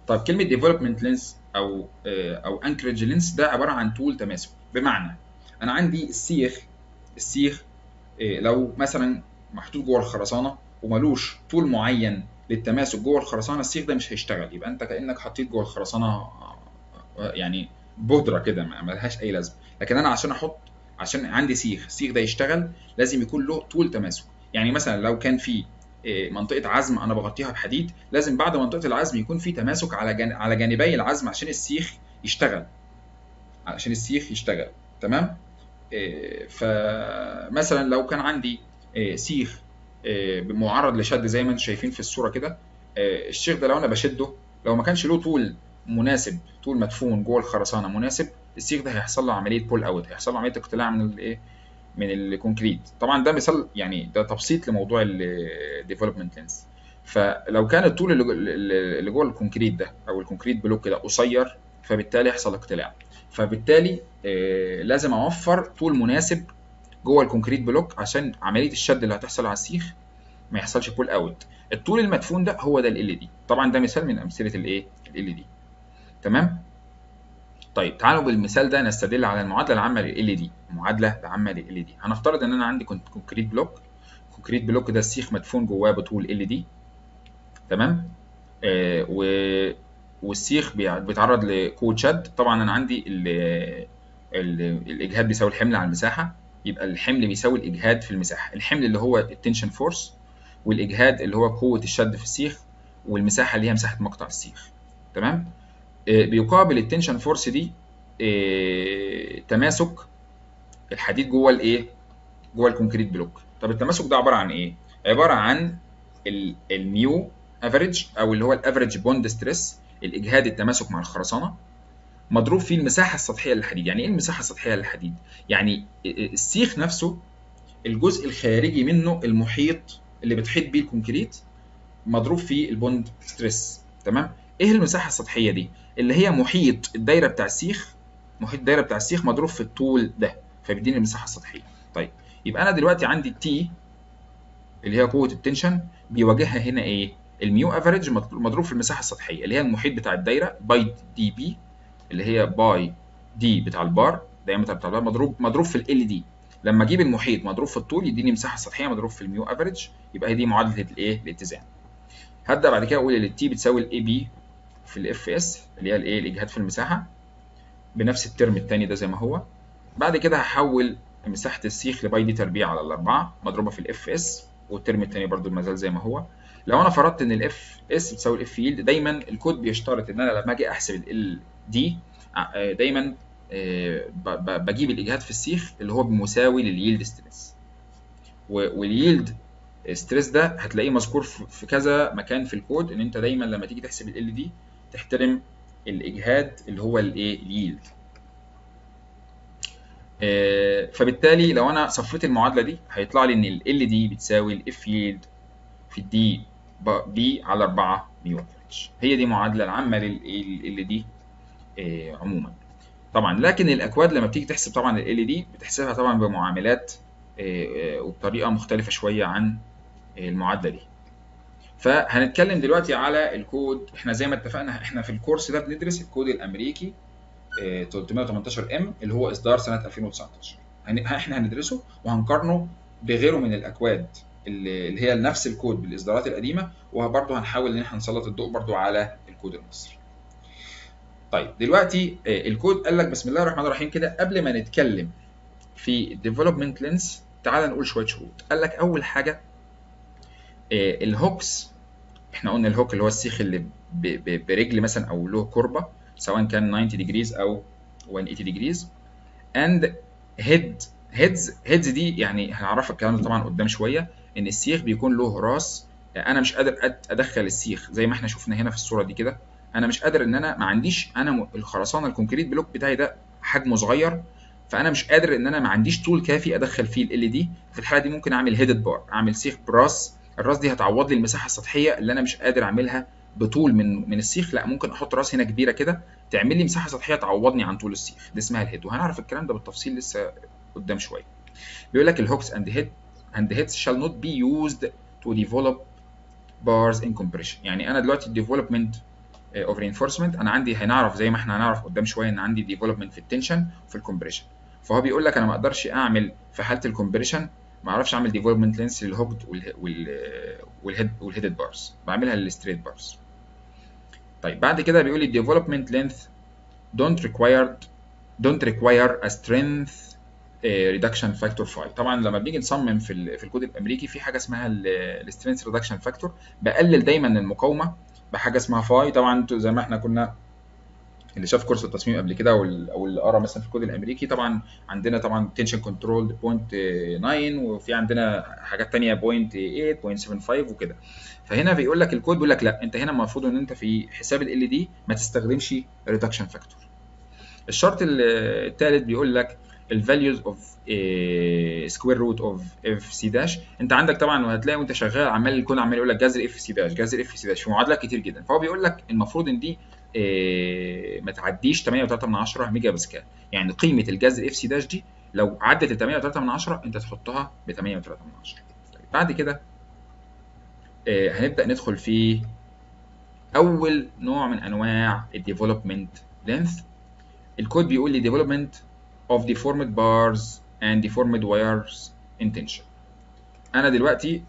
طب كلمه ديفلوبمنت لينس او آه، او انكرج لينس ده عباره عن طول تماسك بمعنى انا عندي السيخ السيخ آه، لو مثلا محطوط جوه الخرسانه وملوش طول معين للتماسك جوه الخرسانه السيخ ده مش هيشتغل يبقى انت كانك حطيت جوه الخرسانه آه، يعني بودره كده ما ملهاش اي لازمه لكن انا عشان احط عشان عندي سيخ السيخ ده يشتغل لازم يكون له طول تماسك يعني مثلا لو كان في آه، منطقه عزم انا بغطيها بحديد لازم بعد منطقه العزم يكون في تماسك على جان... على جانبي العزم عشان السيخ يشتغل عشان السيخ يشتغل تمام آه، فمثلا لو كان عندي آه، سيخ آه، معرض لشد زي ما انتم شايفين في الصوره كده آه، السيخ ده لو انا بشده لو ما كانش له طول مناسب طول مدفون جوه الخرسانه مناسب السيخ ده هيحصل له عمليه بول اوت هيحصل له عمليه اقتلاع من الايه من الكونكريت طبعا ده مثال يعني ده تبسيط لموضوع الديفلوبمنت لينس فلو كان الطول اللي جو- اللي جوه الكونكريت ده او الكونكريت بلوك ده قصير فبالتالي يحصل اقتلاع فبالتالي آه، لازم اوفر طول مناسب جوه الكونكريت بلوك عشان عمليه الشد اللي هتحصل على السيخ ما يحصلش بول اوت الطول المدفون ده هو ده ال دي طبعا ده مثال من امثله الايه ال دي تمام طيب تعالوا بالمثال ده نستدل على المعادله العامه لل دي المعادله العامه لل دي هنفترض ان انا عندي كون- كونكريت بلوك كونكريت بلوك ده السيخ مدفون جواه بطول ال دي تمام آه و والسيخ بيع- بيتعرض لقوه شد طبعا انا عندي ال ال الاجهاد بيساوي الحمل على المساحه يبقى الحمل بيساوي الاجهاد في المساحه الحمل اللي هو التنشن فورس والاجهاد اللي هو قوه الشد في السيخ والمساحه اللي هي مساحه مقطع السيخ تمام آه، بيقابل التنشن فورس دي آه، تماسك الحديد جوه الايه جوه الكونكريت بلوك طب التماسك ده عباره عن ايه عباره عن ال- الميو افريج او اللي هو الافريج بوند ستريس الاجهاد التماسك مع الخرسانه مضروب فيه المساحه السطحيه للحديد يعني ايه المساحه السطحيه للحديد يعني السيخ نفسه الجزء الخارجي منه المحيط اللي بتحيط بيه الكونكريت مضروب فيه البوند ستريس تمام ايه المساحه السطحيه دي اللي هي محيط الدايره بتاع السيخ محيط الدايره بتاع السيخ مضروب في الطول ده فبيديني المساحه السطحيه طيب يبقى انا دلوقتي عندي التي اللي هي قوه التنشن بيواجهها هنا ايه الميو افريج مضروب في المساحه السطحيه اللي هي المحيط بتاع الدايره باي دي بي اللي هي باي دي بتاع البار دايمتر بتاع البار مضروب مضروب في ال دي لما اجيب المحيط مضروب في الطول يديني مساحه سطحيه مضروب في الميو افريج يبقى هي دي معادله الايه الاتزان هبدا بعد كده اقول ان التي بتساوي الاي بي في الاف اس اللي هي الايه الاجهاد في المساحه بنفس الترم الثاني ده زي ما هو بعد كده هحول مساحه السيخ لباي دي تربيع على الاربعه مضروبه في الاف اس والترم الثاني برضو ما زال زي ما هو لو انا فرضت ان الاف اس بتساوي الاف يلد دايما الكود بيشترط ان انا لما اجي احسب ال دي دايما آه، ب- ب- بجيب الاجهاد في السيخ اللي هو مساوي لليلد ستريس و- واليلد ستريس ده هتلاقيه مذكور في في كذا مكان في الكود ان انت دايما لما تيجي تحسب ال دي تحترم الاجهاد اللي هو الايه اليلد آه، فبالتالي لو انا صفيت المعادله دي هيطلع لي ان ال دي بتساوي الاف يلد في الدي بي على 4 ميو افريج هي دي المعادله العامه لل دي آه، عموما طبعا لكن الاكواد لما بتيجي تحسب طبعا ال دي بتحسبها طبعا بمعاملات آه، آه، وبطريقه مختلفه شويه عن آه، المعادله دي فهنتكلم دلوقتي على الكود احنا زي ما اتفقنا احنا في الكورس ده بندرس الكود الامريكي آه، 318 ام اللي هو اصدار سنه 2019 هن- احنا هندرسه وهنقارنه بغيره من الاكواد اللي اللي هي نفس الكود بالاصدارات القديمه وبرضه هنحاول ان احنا نسلط الضوء برضه على الكود المصري طيب دلوقتي آه، الكود قال لك بسم الله الرحمن الرحيم كده قبل ما نتكلم في الديفلوبمنت لينس تعال نقول شويه شروط قال لك اول حاجه آه، الهوكس احنا قلنا الهوك اللي هو السيخ اللي ب- ب- برجل مثلا او له كربه سواء كان 90 ديجريز او 180 ديجريز اند هيد هيدز هيدز دي يعني هنعرف الكلام ده طبعا قدام شويه ان السيخ بيكون له راس انا مش قادر أد- ادخل السيخ زي ما احنا شفنا هنا في الصوره دي كده انا مش قادر ان انا ما عنديش انا م- الخرسانه الكونكريت بلوك بتاعي ده حجمه صغير فانا مش قادر ان انا ما عنديش طول كافي ادخل فيه ال دي في الحاله دي ممكن اعمل هيدد بار اعمل سيخ براس الراس دي هتعوض لي المساحه السطحيه اللي انا مش قادر اعملها بطول من من السيخ لا ممكن احط راس هنا كبيره كده تعمل لي مساحه سطحيه تعوضني عن طول السيخ دي اسمها الهيد وهنعرف الكلام ده بالتفصيل لسه قدام شويه بيقول لك الهوكس اند هيد اند هيدز shall not be used to develop bars in compression يعني انا دلوقتي الديفلوبمنت اوف رينفورسمنت انا عندي هنعرف زي ما احنا هنعرف قدام شويه ان عندي ديفلوبمنت في التنشن وفي الكومبريشن فهو بيقول لك انا ما اقدرش اعمل في حاله الكومبريشن ما اعرفش اعمل ديفلوبمنت لينس للهوكد والهيد والهيدد بارز بعملها للستريت بارز طيب بعد كده بيقول لي ديفلوبمنت لينث don't require don't require a strength ريدكشن فاكتور 5 طبعا لما بنيجي نصمم في ال في الكود الامريكي في حاجه اسمها السترينث ريدكشن فاكتور بقلل دايما المقاومه بحاجه اسمها فاي طبعا انتوا زي ما احنا كنا اللي شاف كورس التصميم قبل كده او اللي قرا مثلا في الكود الامريكي طبعا عندنا طبعا تنشن كنترول بوينت 9 وفي عندنا حاجات ثانيه بوينت 8 بوينت 75 وكده فهنا بيقول لك الكود بيقول لك لا انت هنا المفروض ان انت في حساب ال دي ما تستخدمش ريدكشن فاكتور الشرط الثالث بيقول لك الفاليوز اوف سكوير روت اوف اف سي داش انت عندك طبعا وهتلاقي وانت شغال عمال الكود عمال يقول لك جذر اف سي داش جذر اف سي داش في معادلات كتير جدا فهو بيقول لك المفروض ان دي إيه ما تعديش 8.3 ميجا باسكال يعني قيمه الجذر اف سي داش دي لو عدت ال 8.3 انت تحطها ب 8.3 طيب بعد كده إيه هنبدا ندخل في اول نوع من انواع الديفلوبمنت لينث الكود بيقول لي ديفلوبمنت of deformed bars and deformed wires in tension انا دلوقتي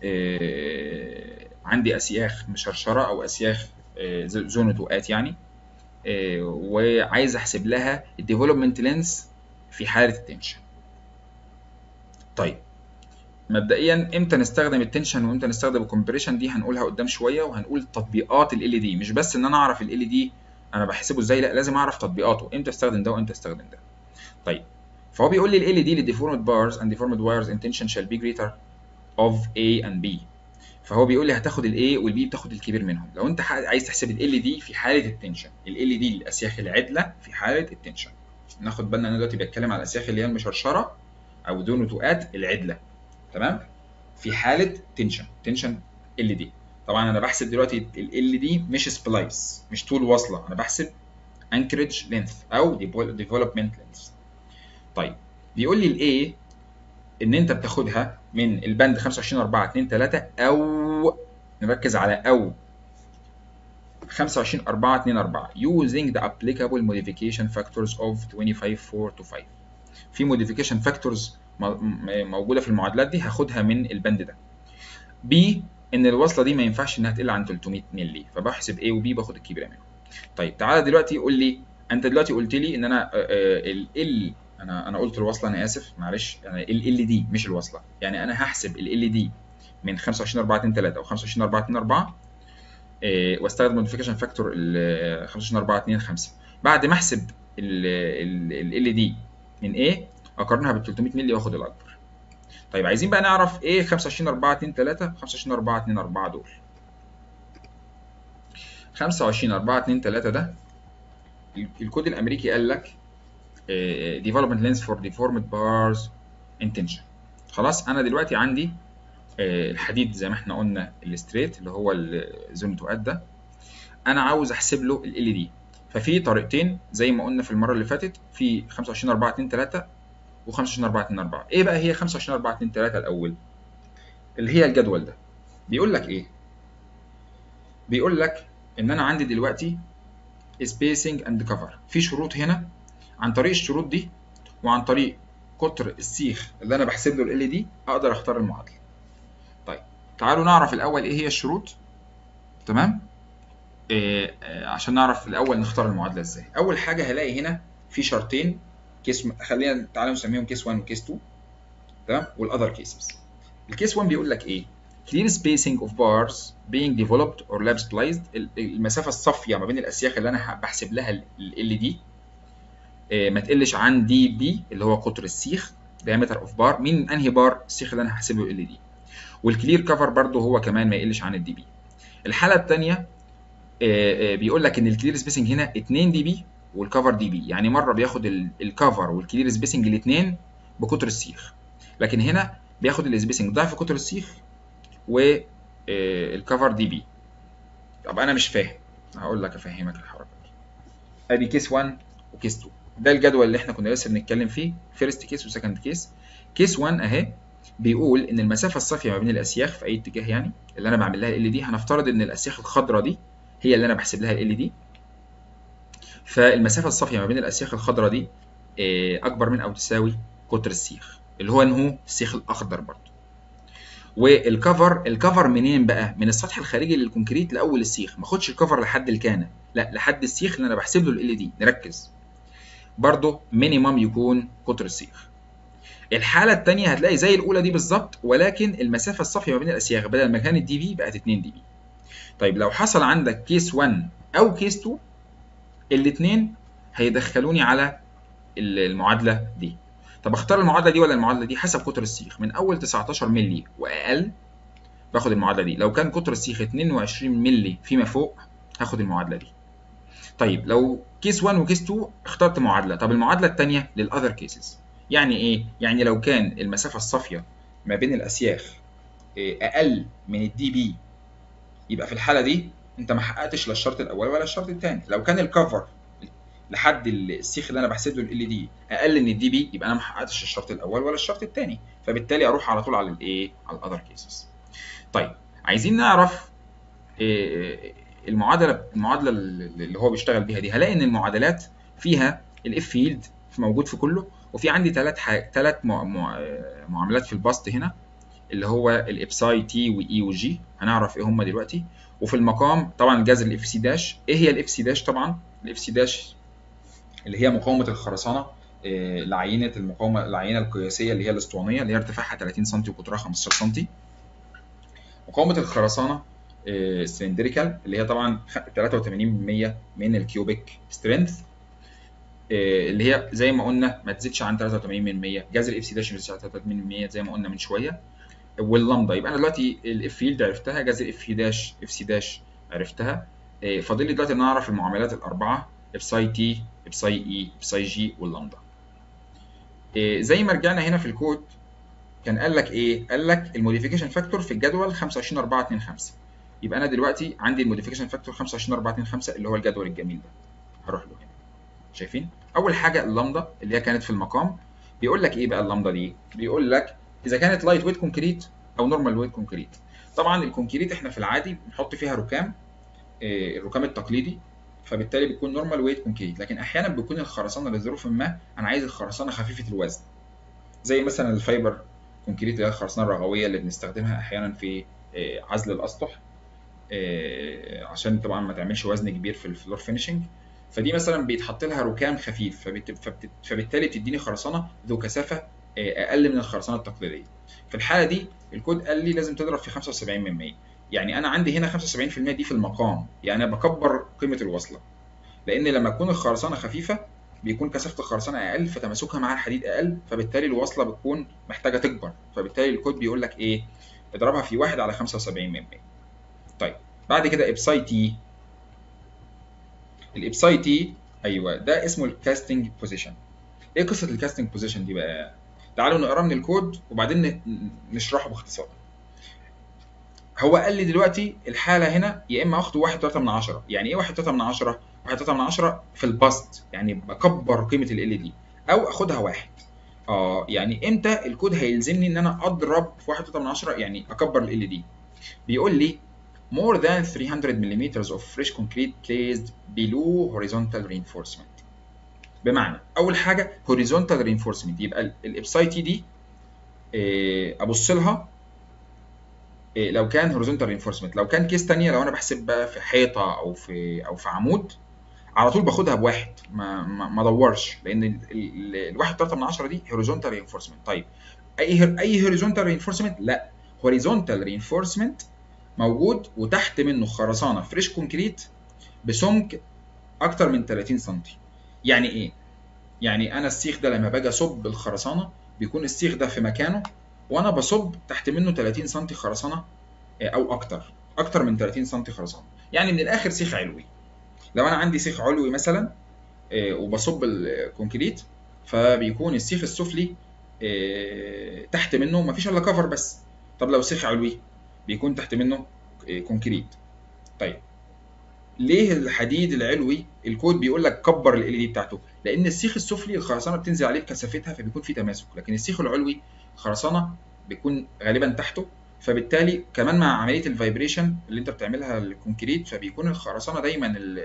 آه عندي اسياخ مشرشره او اسياخ آه زونوتوقات يعني آه وعايز احسب لها الديفلوبمنت لينس في حاله التنشن طيب مبدئيا امتى نستخدم التنشن وامتى نستخدم الكومبريشن دي هنقولها قدام شويه وهنقول تطبيقات ال دي مش بس ان انا اعرف ال دي انا بحسبه ازاي لا لازم اعرف تطبيقاته امتى استخدم ده وامتى استخدم ده طيب فهو بيقول لي ال LED للdeformed bars and deformed wires in tension shall be greater of A and B فهو بيقول لي هتاخد ال A وال B بتاخد الكبير منهم لو انت عايز تحسب ال LED في حاله التنشن ال LED الاسياخ العدله في حاله التنشن ناخد بالنا ان دلوقتي بتكلم على الاسياخ اللي هي المشرشره او دون توقات العدله تمام في حاله تنشن تنشن ال دي طبعا انا بحسب دلوقتي ال دي مش سبلايس مش طول واصله انا بحسب انكريج لينث او ديفلوبمنت لينث طيب بيقول لي الايه ان انت بتاخدها من البند 25 4 2 3 او نركز على او 25 4 2 4 using the applicable modification factors of 25 4 to 5 في modification factors موجوده في المعادلات دي هاخدها من البند ده B ان الوصله دي ما ينفعش انها تقل عن 300 مللي فبحسب A و B باخد الكبيره منهم طيب تعالى دلوقتي قول لي انت دلوقتي قلت لي ان انا ال ال انا انا قلت الوصله انا اسف معلش يعني ال ال دي مش الوصله يعني انا هحسب ال ال دي من 25 4 2 3 او 25 4 2 4 إيه واستخدم موديفيكيشن فاكتور ال 25 4 2 5 بعد ما احسب ال ال دي من ايه اقارنها بال 300 مللي واخد الاكبر طيب عايزين بقى نعرف ايه 25 4 2 3 25 4 2 4 دول 25 4 2 3 ده الكود الامريكي قال لك development lens for deformed bars in tension خلاص انا دلوقتي عندي الحديد زي ما احنا قلنا الستريت اللي هو الزون توقات ده انا عاوز احسب له ال دي ففي طريقتين زي ما قلنا في المره اللي فاتت في 25 4 2 3 و25 4 2 4 ايه بقى هي 25 4 2 3 الاول اللي هي الجدول ده بيقول لك ايه بيقول لك ان انا عندي دلوقتي spacing and cover في شروط هنا عن طريق الشروط دي وعن طريق قطر السيخ اللي انا بحسب له ال دي اقدر اختار المعادله طيب تعالوا نعرف الاول ايه هي الشروط تمام إيه عشان نعرف الاول نختار المعادله ازاي اول حاجه هلاقي هنا في شرطين كيس خلينا تعالوا نسميهم كيس 1 وكيس 2 تمام والاذر كيسز الكيس 1 بيقول لك ايه clear spacing of bars being developed or lab spliced المسافه الصافيه ما بين الاسياخ اللي انا بحسب لها ال دي ما تقلش عن دي بي اللي هو قطر السيخ diameter of bar مين انهي بار السيخ اللي انا هحسبه ال دي والكلير كفر برضو هو كمان ما يقلش عن الدي بي الحاله الثانيه بيقول لك ان الكلير سبيسنج هنا 2 دي بي والكفر دي بي يعني مره بياخد الكفر والكلير سبيسنج الاثنين بقطر السيخ لكن هنا بياخد السبيسنج ضعف قطر السيخ والكفر دي بي طب انا مش فاهم هقول لك افهمك الحركه دي ادي كيس 1 وكيس 2 ده الجدول اللي احنا كنا لسه بنتكلم فيه فيرست كيس وسكند كيس كيس 1 اهي بيقول ان المسافه الصافيه ما بين الاسياخ في اي اتجاه يعني اللي انا بعمل لها ال دي هنفترض ان الاسياخ الخضراء دي هي اللي انا بحسب لها ال دي فالمسافه الصافيه ما بين الاسياخ الخضراء دي آه، اكبر من او تساوي قطر السيخ اللي هو انه السيخ الاخضر برضه والكفر الكفر منين بقى من السطح الخارجي للكونكريت لاول السيخ ما اخدش الكفر لحد الكانه لا لحد السيخ اللي انا بحسب له ال دي نركز برضه مينيمم يكون قطر السيخ الحاله الثانيه هتلاقي زي الاولى دي بالظبط ولكن المسافه الصافيه ما بين الاسياخ بدل ما كانت دي بي بقت 2 دي بي طيب لو حصل عندك كيس 1 او كيس 2 الاثنين هيدخلوني على المعادله دي طب اختار المعادله دي ولا المعادله دي حسب قطر السيخ من اول 19 مللي واقل باخد المعادله دي لو كان قطر السيخ 22 مللي فيما فوق هاخد المعادله دي طيب لو كيس 1 وكيس 2 اخترت معادله طب المعادله الثانيه للاذر كيسز يعني ايه يعني لو كان المسافه الصافيه ما بين الاسياخ اقل من الدي بي يبقى في الحاله دي انت ما حققتش لا الشرط الاول ولا الشرط الثاني لو كان الكفر لحد السيخ اللي انا بحسب له ال دي اقل من الدي بي يبقى انا ما حققتش الشرط الاول ولا الشرط الثاني فبالتالي اروح على طول على الايه على الاذر كيسز طيب عايزين نعرف إيه المعادله المعادله اللي هو بيشتغل بيها دي هلاقي ان المعادلات فيها الاف فيلد موجود في كله وفي عندي ثلاث ثلاث معاملات في البسط هنا اللي هو الابساي تي واي وجي هنعرف ايه هم دلوقتي وفي المقام طبعا الجذر الاف سي داش ايه هي الاف سي داش طبعا الاف سي داش اللي هي مقاومه الخرسانه لعينه المقاومه العينه القياسيه اللي هي الاسطوانيه اللي هي ارتفاعها 30 سم وقطرها 15 سم مقاومه الخرسانه السلندريكال اللي هي طبعا 83% من الكيوبيك سترينث اللي هي زي ما قلنا ما تزيدش عن 83% جذر الاف سي داش ما تزيدش عن 83% زي ما قلنا من شويه واللامدا يبقى انا دلوقتي الاف فيلد عرفتها جذر اف داش اف سي داش عرفتها فاضل لي دلوقتي ان انا اعرف المعاملات الاربعه ابساي تي ابساي اي ابساي جي واللامدا زي ما رجعنا هنا في الكود كان قال لك ايه قال لك الموديفيكيشن فاكتور في الجدول 25 4 2 5 يبقى انا دلوقتي عندي الموديفيكيشن فاكتور 25 4 2 5 اللي هو الجدول الجميل ده هروح له هنا شايفين اول حاجه اللامدا اللي هي كانت في المقام بيقول لك ايه بقى اللامدا دي بيقول لك اذا كانت لايت ويت كونكريت او نورمال ويت كونكريت طبعا الكونكريت احنا في العادي بنحط فيها ركام الركام التقليدي فبالتالي بيكون نورمال ويت كونكريت لكن احيانا بيكون الخرسانه لظروف ما انا عايز الخرسانه خفيفه الوزن زي مثلا الفايبر كونكريت اللي هي الخرسانه الرغويه اللي بنستخدمها احيانا في عزل الاسطح عشان طبعا ما تعملش وزن كبير في الفلور فينيشنج فدي مثلا بيتحط لها ركام خفيف فبالتالي بتديني خرسانه ذو كثافه اقل من الخرسانه التقليديه في الحاله دي الكود قال لي لازم تضرب في 75 من 100 يعني انا عندي هنا 75% دي في المقام يعني انا بكبر قيمه الوصله لان لما تكون الخرسانه خفيفه بيكون كثافه الخرسانه اقل فتماسكها مع الحديد اقل فبالتالي الوصله بتكون محتاجه تكبر فبالتالي الكود بيقول لك ايه اضربها في 1 على 75 من 100 طيب بعد كده ابساي تي الابساي تي ايوه ده اسمه الكاستنج بوزيشن ايه قصه الكاستنج بوزيشن دي بقى تعالوا نقرا من الكود وبعدين نشرحه باختصار هو قال لي دلوقتي الحاله هنا يا اما اخده 1 3 من 10 يعني ايه 1 3 من 10 1 3 من 10 في البسط يعني بكبر قيمه ال دي او اخدها واحد اه يعني امتى الكود هيلزمني ان انا اضرب في 1 3 من 10 يعني اكبر ال دي بيقول لي more than 300 mm of fresh concrete placed below horizontal reinforcement بمعنى اول حاجه horizontal reinforcement يبقى الابساي تي دي ابص لها لو كان horizontal reinforcement لو كان كيس تانية لو انا بحسب بقى في حيطه او في او في عمود على طول باخدها بواحد ما ما, ما ادورش لان الواحد 3 من 10 دي horizontal reinforcement طيب اي اي horizontal reinforcement لا horizontal reinforcement موجود وتحت منه خرسانه فريش كونكريت بسمك اكتر من 30 سم يعني ايه يعني انا السيخ ده لما باجي اصب الخرسانه بيكون السيخ ده في مكانه وانا بصب تحت منه 30 سم خرسانه او اكتر اكتر من 30 سم خرسانه يعني من الاخر سيخ علوي لو انا عندي سيخ علوي مثلا وبصب الكونكريت فبيكون السيخ السفلي تحت منه مفيش الا كفر بس طب لو سيخ علوي بيكون تحت منه كونكريت طيب ليه الحديد العلوي الكود بيقول لك كبر ال دي بتاعته لان السيخ السفلي الخرسانه بتنزل عليه بكثافتها فبيكون في تماسك لكن السيخ العلوي الخرسانه بيكون غالبا تحته فبالتالي كمان مع عمليه الفايبريشن اللي انت بتعملها للكونكريت فبيكون الخرسانه دايما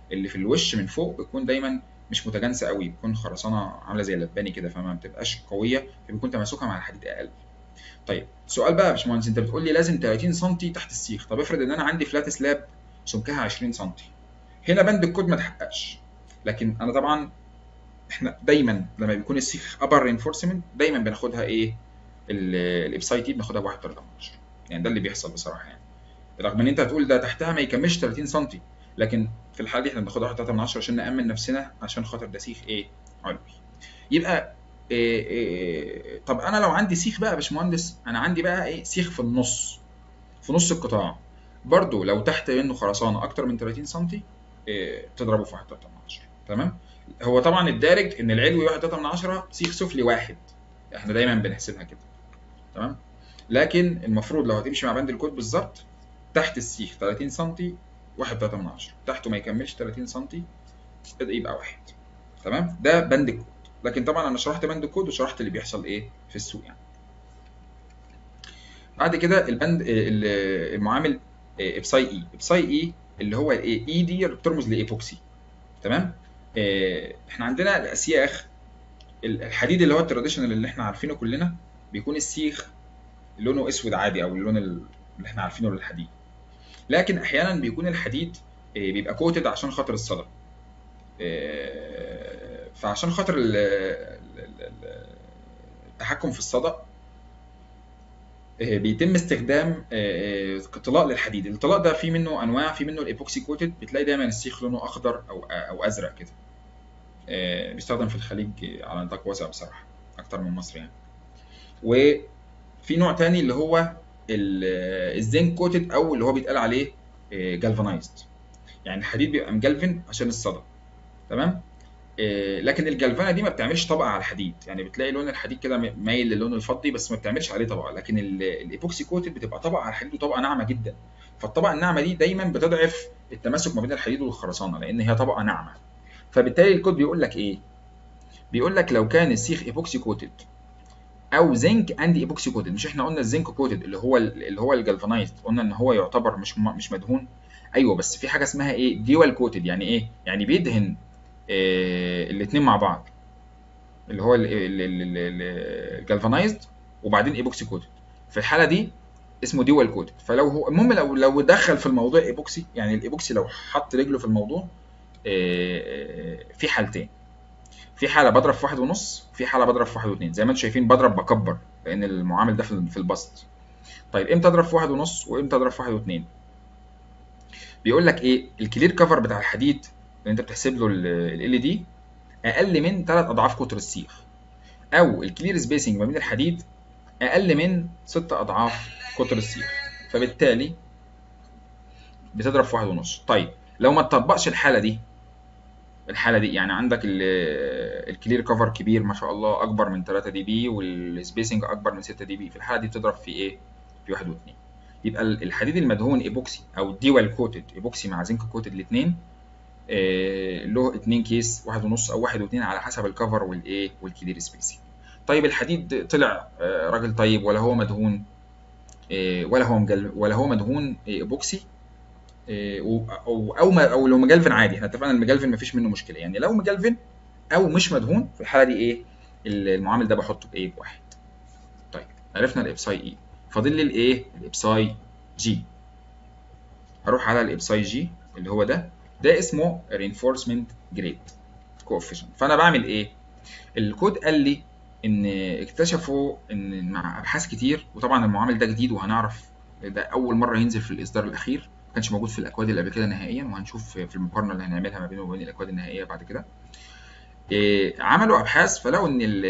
اللي في الوش من فوق بتكون دايما مش متجانسه قوي بتكون خرسانه عامله زي اللباني كده فما بتبقاش قويه فبيكون تماسكها مع الحديد اقل طيب سؤال بقى يا باشمهندس انت بتقول لي لازم 30 سم تحت السيخ طب افرض ان انا عندي فلات سلاب سمكها 20 سم هنا بند الكود ما اتحققش لكن انا طبعا احنا دايما لما بيكون السيخ ابر رينفورسمنت دايما بناخدها ايه الابساي تي بناخدها 1 3 يعني ده اللي بيحصل بصراحه يعني رغم ان انت هتقول ده تحتها ما يكملش 30 سم لكن في الحاله دي احنا بناخدها 1 3 عشان نامن نفسنا عشان خاطر ده سيخ ايه علوي يبقى إيه إيه طب انا لو عندي سيخ بقى يا باشمهندس انا عندي بقى ايه سيخ في النص في نص القطاع برضو لو تحت منه خرسانه اكتر من 30 سم إيه تضربه في 1 3 تمام هو طبعا الدارج ان العلوي 1 3 من 10 سيخ سفلي واحد احنا دايما بنحسبها كده تمام لكن المفروض لو هتمشي مع بند الكود بالظبط تحت السيخ 30 سم 1 3 من 10 تحته ما يكملش 30 سم يبقى واحد تمام ده بند الكود لكن طبعا انا شرحت بند الكود وشرحت اللي بيحصل ايه في السوق يعني بعد كده البند المعامل ابساي اي ابساي اي اللي هو الايه اي دي بترمز لايبوكسي تمام احنا عندنا الاسياخ الحديد اللي هو التراديشنال اللي احنا عارفينه كلنا بيكون السيخ لونه اسود عادي او اللون اللي احنا عارفينه للحديد لكن احيانا بيكون الحديد بيبقى كوتد عشان خاطر الصدى فعشان خاطر التحكم في الصدى بيتم استخدام طلاء للحديد الطلاء ده في منه انواع في منه الايبوكسي كوتد بتلاقي دايما السيخ لونه اخضر او او ازرق كده بيستخدم في الخليج على نطاق واسع بصراحه اكتر من مصر يعني وفي نوع تاني اللي هو الزنك كوتد او اللي هو بيتقال عليه جالفانايزد يعني الحديد بيبقى مجلفن عشان الصدى تمام لكن الجلفانه دي ما بتعملش طبقه على الحديد يعني بتلاقي لون الحديد كده مايل للون الفضي بس ما بتعملش عليه طبقه لكن الايبوكسي كوتد بتبقى طبقه على الحديد وطبقه ناعمه جدا فالطبقه الناعمه دي دايما بتضعف التماسك ما بين الحديد والخرسانه لان هي طبقه ناعمه فبالتالي الكود بيقول لك ايه بيقول لك لو كان السيخ ايبوكسي كوتد او زنك اند ايبوكسي كوتد مش احنا قلنا الزنك كوتد اللي هو اللي هو الجلفانايزد قلنا ان هو يعتبر مش مش مدهون ايوه بس في حاجه اسمها ايه ديوال كوتد يعني ايه يعني بيدهن إيه الاثنين مع بعض اللي هو الجلفانايزد وبعدين ايبوكسي كوتد في الحاله دي اسمه ديوال كوتد فلو هو المهم لو لو دخل في الموضوع ايبوكسي يعني الايبوكسي لو حط رجله في الموضوع إيه في حالتين في حاله بضرب في واحد ونص وفي حاله بضرب في واحد واثنين زي ما انتم شايفين بضرب بكبر لان المعامل ده في البسط طيب امتى اضرب في واحد ونص وامتى اضرب في واحد واثنين بيقول لك ايه الكلير كفر بتاع الحديد اللي انت بتحسب له ال دي اقل من 3 اضعاف قطر السيخ او الكلير سبيسنج ما بين الحديد اقل من 6 اضعاف قطر السيخ فبالتالي بتضرب في واحد ونص طيب لو ما تطبقش الحاله دي الحاله دي يعني عندك الكلير كفر كبير ما شاء الله اكبر من 3 دي بي والسبيسنج اكبر من 6 دي بي في الحاله دي بتضرب في ايه في واحد واثنين يبقى الحديد المدهون ايبوكسي او ديوال كوتد ايبوكسي مع زنك كوتد الاثنين آه له اتنين كيس واحد ونص او واحد واتنين على حسب الكفر والايه والكلير سبيسنج طيب الحديد طلع آه راجل طيب ولا هو مدهون آه ولا هو مجل ولا هو مدهون ايبوكسي او او او, أو لو مجلفن عادي احنا اتفقنا المجلفن مفيش منه مشكله يعني لو مجلفن او مش مدهون في الحاله دي ايه المعامل ده بحطه بايه بواحد طيب عرفنا الابساي اي فاضل لي الايه الابساي جي هروح على الابساي جي اللي هو ده ده اسمه reinforcement grade coefficient فانا بعمل ايه الكود قال لي ان اكتشفوا ان مع ابحاث كتير وطبعا المعامل ده جديد وهنعرف ده اول مره ينزل في الاصدار الاخير ما كانش موجود في الاكواد اللي قبل كده نهائيا وهنشوف في المقارنه اللي هنعملها ما بينه وبين الاكواد النهائيه بعد كده إيه عملوا ابحاث فلقوا ان ال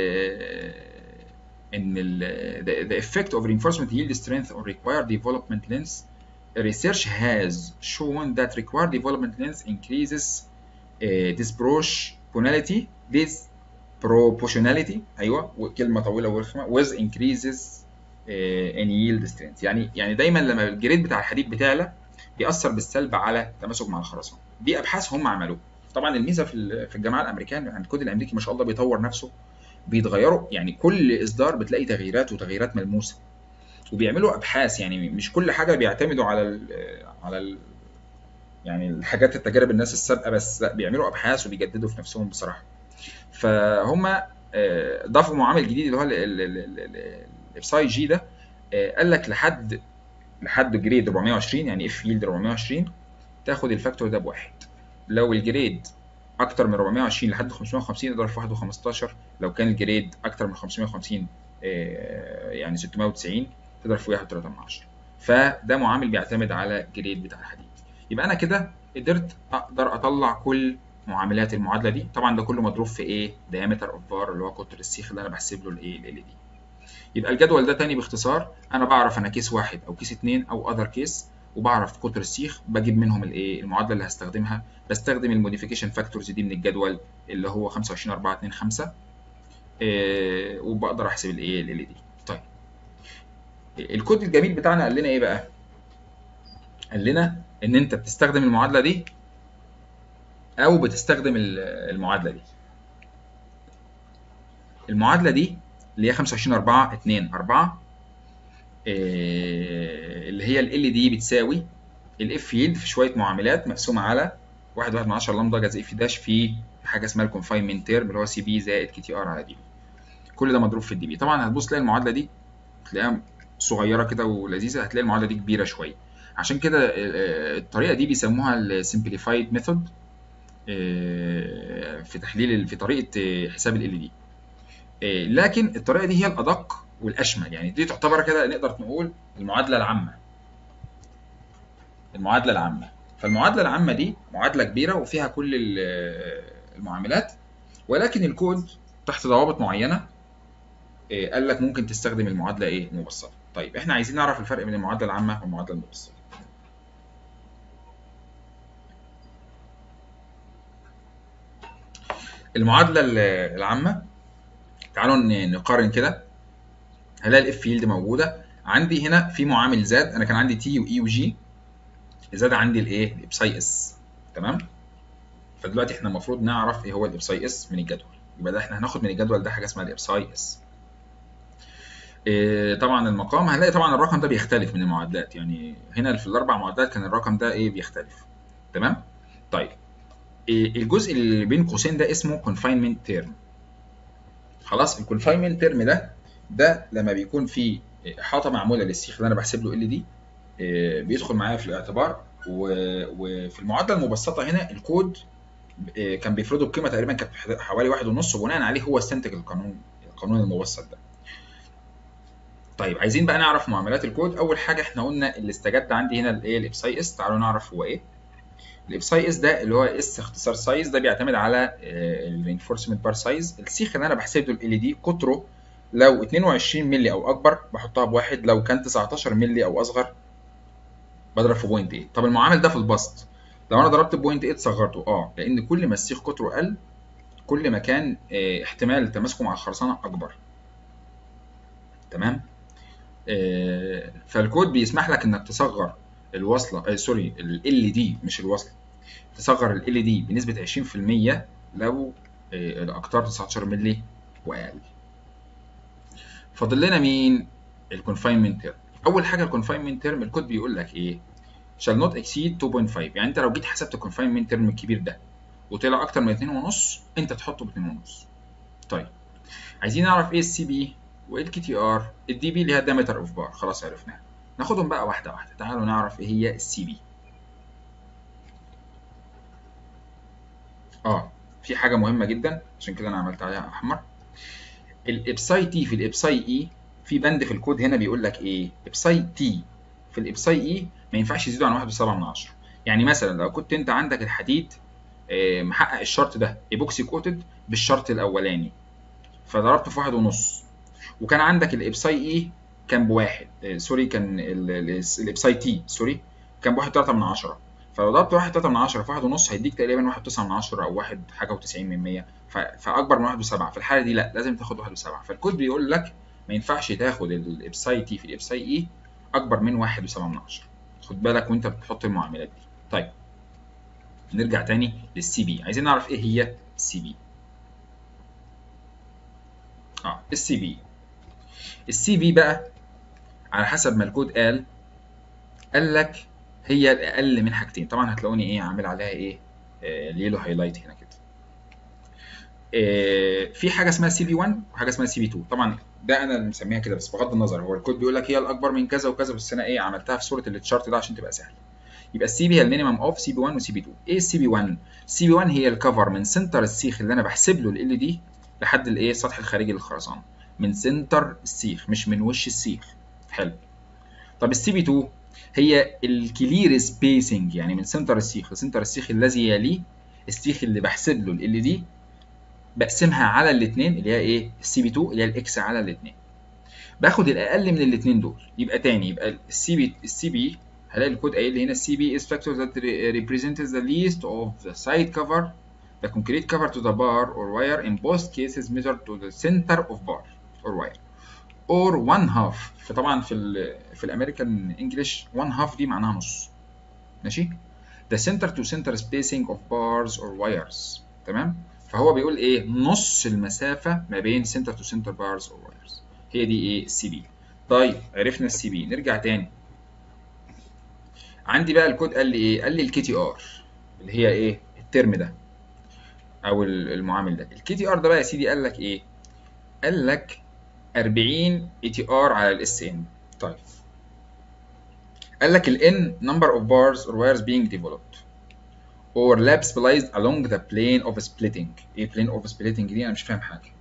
ان ال the, the effect of reinforcement yield strength on required development length research has shown that required development length increases uh, disproportionality disproportionality ايوه كلمه طويله ورخمه with increases uh, in yield strength يعني يعني دايما لما الجريد بتاع الحديد بتعلى بيأثر بالسلب على التماسك مع الخرسانه دي ابحاث هم عملوها طبعا الميزه في في الجامعه الامريكان يعني الكود الامريكي ما شاء الله بيطور نفسه بيتغيروا يعني كل اصدار بتلاقي تغييرات وتغييرات ملموسه وبيعملوا ابحاث يعني مش كل حاجه بيعتمدوا على ال على ال يعني الحاجات التجارب الناس السابقه بس لا بيعملوا ابحاث وبيجددوا في نفسهم بصراحه فهم آه، ضافوا معامل جديد اللي هو الابساي جي ده آه، قال لك لحد لحد جريد 420 يعني اف يلد 420 تاخد الفاكتور ده بواحد لو الجريد اكتر من 420 لحد 550 اضرب في 1 و15 لو كان الجريد اكتر من 550 آه، يعني 690 تضرب في 1.3 من 10 فده معامل بيعتمد على الجريد بتاع الحديد يبقى انا كده قدرت اقدر اطلع كل معاملات المعادله دي طبعا ده كله مضروب في ايه diameter اوف بار اللي هو قطر السيخ اللي انا بحسب له الايه ال دي يبقى الجدول ده تاني باختصار انا بعرف انا كيس واحد او كيس اتنين او اذر كيس وبعرف قطر السيخ بجيب منهم الايه المعادله اللي هستخدمها بستخدم الموديفيكيشن فاكتورز دي من الجدول اللي هو 25 4 2 5 إيه وبقدر احسب الايه ال دي طيب الكود الجميل بتاعنا قال لنا ايه بقى قال لنا ان انت بتستخدم المعادله دي او بتستخدم المعادله دي المعادله دي اللي هي 25 4 2 4 اللي هي ال دي بتساوي الاف يلد في شويه معاملات مقسومه على 1 1 من 10 لامدا جذر اف داش في حاجه اسمها الكونفاينمنت تيرم اللي هو سي بي زائد كي تي ار على دي كل ده مضروب في الدي بي طبعا هتبص تلاقي المعادله دي تلاقيها صغيره كده ولذيذه هتلاقي المعادله دي كبيره شويه عشان كده الطريقه دي بيسموها السمبليفايد ميثود في تحليل في طريقه حساب ال دي لكن الطريقه دي هي الادق والاشمل يعني دي تعتبر كده نقدر نقول المعادله العامه المعادله العامه فالمعادله العامه دي معادله كبيره وفيها كل المعاملات ولكن الكود تحت ضوابط معينه قال لك ممكن تستخدم المعادله ايه المبسطه طيب احنا عايزين نعرف الفرق بين المعادله العامه والمعادله المبسطه المعادله العامه تعالوا نقارن كده هلاقي الاف فيلد موجوده عندي هنا في معامل زاد انا كان عندي تي واي وجي زاد عندي الايه الابساي اس تمام فدلوقتي احنا المفروض نعرف ايه هو الابساي اس من الجدول يبقى ده احنا هناخد من الجدول ده حاجه اسمها الابساي اس إيه طبعا المقام هنلاقي طبعا الرقم ده بيختلف من المعادلات يعني هنا في الاربع معادلات كان الرقم ده ايه بيختلف تمام طيب إيه الجزء اللي بين قوسين ده اسمه confinement term خلاص الكونفاينمنت ترم ده ده لما بيكون في احاطه معموله للسيخ اللي انا بحسب له ال دي بيدخل معايا في الاعتبار وفي المعادله المبسطه هنا الكود كان بيفرضه بقيمه تقريبا كانت حوالي واحد ونص وبناء عليه هو استنتج القانون القانون المبسط ده طيب عايزين بقى نعرف معاملات الكود اول حاجه احنا قلنا اللي استجد عندي هنا الايه الابساي اس تعالوا نعرف هو ايه الابساي اس ده اللي هو اس اختصار سايز ده بيعتمد على الرينفورسمنت بار سايز السيخ اللي انا بحسب له ال دي قطره لو 22 مللي او اكبر بحطها بواحد لو كان 19 مللي او اصغر بضرب في بوينت 8 طب المعامل ده في البسط لو انا ضربت بوينت 8 صغرته اه لان كل ما السيخ قطره قل كل ما كان اه احتمال تماسكه مع الخرسانه اكبر تمام اه فالكود بيسمح لك انك تصغر الوصله آه سوري ال دي مش الوصله تصغر ال دي بنسبه 20% لو اه الاقطار 19 مللي واقل فاضل لنا مين الكونفاينمنت تيرم اول حاجه الكونفاينمنت تيرم الكود بيقول لك ايه shall not exceed 2.5 يعني انت لو جيت حسبت الكونفاينمنت تيرم الكبير ده وطلع اكتر من 2.5 انت تحطه ب 2.5 طيب عايزين نعرف ايه السي بي وايه الكي تي ار الدي بي اللي هي diameter اوف بار خلاص عرفناها ناخدهم بقى واحده واحده تعالوا نعرف ايه هي السي بي اه في حاجه مهمه جدا عشان كده انا عملت عليها احمر الابساي تي في الابساي اي في بند في الكود هنا بيقول لك ايه ابساي تي في الابساي اي ما ينفعش يزيدوا عن 1.7 من 10 يعني مثلا لو كنت انت عندك الحديد محقق الشرط ده ايبوكسي كوتد بالشرط الاولاني فضربته في واحد ونص وكان عندك الابساي اي كان بواحد سوري كان الابساي تي سوري كان بواحد تلاتة من عشرة فلو ضربت واحد تلاتة من عشرة في واحد ونص هيديك تقريبا واحد تسعة من عشرة أو واحد حاجة وتسعين من مية فأكبر من واحد وسبعة في الحالة دي لأ لازم تاخد واحد وسبعة فالكود بيقول لك ما ينفعش تاخد الابساي تي في الابساي اي أكبر من واحد وسبعة من عشرة خد بالك وأنت بتحط المعاملات دي طيب نرجع تاني للسي بي عايزين نعرف إيه هي السي بي اه السي بي السي بي بقى على حسب ما الكود قال قال لك هي الاقل من حاجتين طبعا هتلاقوني ايه عامل عليها ايه آه ليلو هايلايت هنا كده آه في حاجه اسمها سي بي 1 وحاجه اسمها سي بي 2 طبعا ده انا اللي مسميها كده بس بغض النظر هو الكود بيقول لك هي الاكبر من كذا وكذا بس انا ايه عملتها في صوره التشارت ده عشان تبقى سهله يبقى السي بي هي المينيمم اوف سي بي 1 وسي بي 2 ايه السي بي 1 السي بي 1 هي الكفر من سنتر السيخ اللي انا بحسب له ال دي لحد الايه السطح الخارجي للخرسانه من سنتر السيخ مش من وش السيخ حلو طب السي بي 2 هي الكلير سبيسنج يعني من سنتر السيخ لسنتر السيخ الذي يليه السيخ اللي بحسب له ال دي بقسمها على الاثنين اللي هي ايه السي بي 2 اللي هي الاكس على الاثنين باخد الاقل من الاثنين دول يبقى تاني يبقى السي بي السي بي هلاقي الكود قايل لي هنا السي بي is factor that represents the least of the side cover the concrete cover to the bar or wire in both cases measured to the center of bar or wire or one half فطبعا في ال في الامريكان انجلش one half دي معناها نص ماشي the center to center spacing of bars or wires تمام فهو بيقول ايه نص المسافه ما بين center to center bars or wires هي دي ايه السي بي طيب عرفنا السي بي نرجع تاني عندي بقى الكود قال لي ايه قال لي الكي تي ار اللي هي ايه الترم ده او المعامل ده الكي تي ار ده بقى يا سيدي قال لك ايه قال لك 40 اي تي ار على الاس ان طيب قال لك ال n number of bars or wires being developed or lab spliced along the plane of splitting ايه plane of splitting دي انا مش فاهم حاجه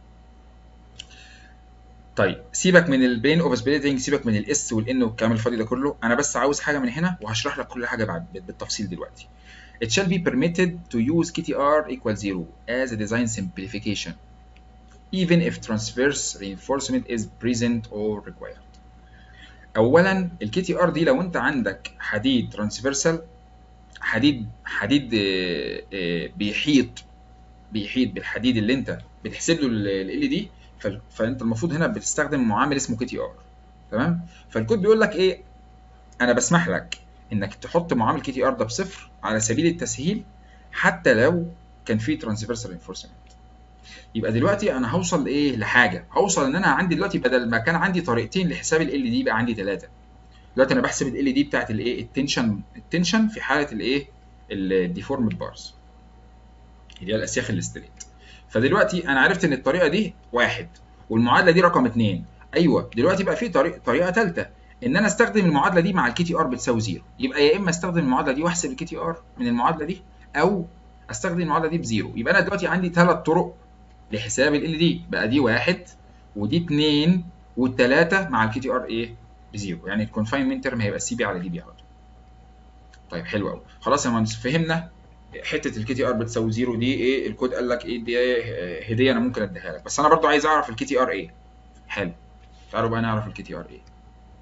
طيب سيبك من البين اوف سبليتنج سيبك من الاس والان والكلام الفاضي ده كله انا بس عاوز حاجه من هنا وهشرح لك كل حاجه بعد بالتفصيل دلوقتي It shall be permitted to use KTR equal 0 as a design simplification even if transverse reinforcement is present or required. اولا ال KTR دي لو انت عندك حديد ترانسفيرسال حديد حديد بيحيط بيحيط بالحديد اللي انت بتحسب له ال دي فانت المفروض هنا بتستخدم معامل اسمه كي تي ار تمام فالكود بيقول لك ايه انا بسمح لك انك تحط معامل كي تي ار ده بصفر على سبيل التسهيل حتى لو كان في ترانسفيرسال انفورسمنت يبقى دلوقتي انا هوصل لايه لحاجه هوصل ان انا عندي دلوقتي بدل ما كان عندي طريقتين لحساب ال دي بقى عندي ثلاثه دلوقتي انا بحسب ال دي بتاعت الايه التنشن التنشن في حاله الايه الديفورمد بارز اللي هي الاسياخ الاستريت فدلوقتي انا عرفت ان الطريقه دي واحد والمعادله دي رقم اثنين ايوه دلوقتي بقى في طريقه طريقه ثالثه ان انا استخدم المعادله دي مع الكي تي ار بتساوي زيرو يبقى يا اما استخدم المعادله دي واحسب الكي تي ار من المعادله دي او استخدم المعادله دي بزيرو يبقى انا دلوقتي عندي ثلاث طرق لحساب ال دي بقى دي واحد ودي اثنين والثلاثه مع الكي تي ار ايه بزيرو يعني الكونفاينمنت ترم هيبقى سي بي على دي بي على طول طيب حلو قوي خلاص يا مهندس فهمنا حته الكي تي ار بتساوي زيرو دي ايه الكود قال لك ايه دي هديه انا ممكن اديها لك بس انا برضو عايز اعرف الكي تي ار ايه حلو تعالوا بقى نعرف الكي تي ار ايه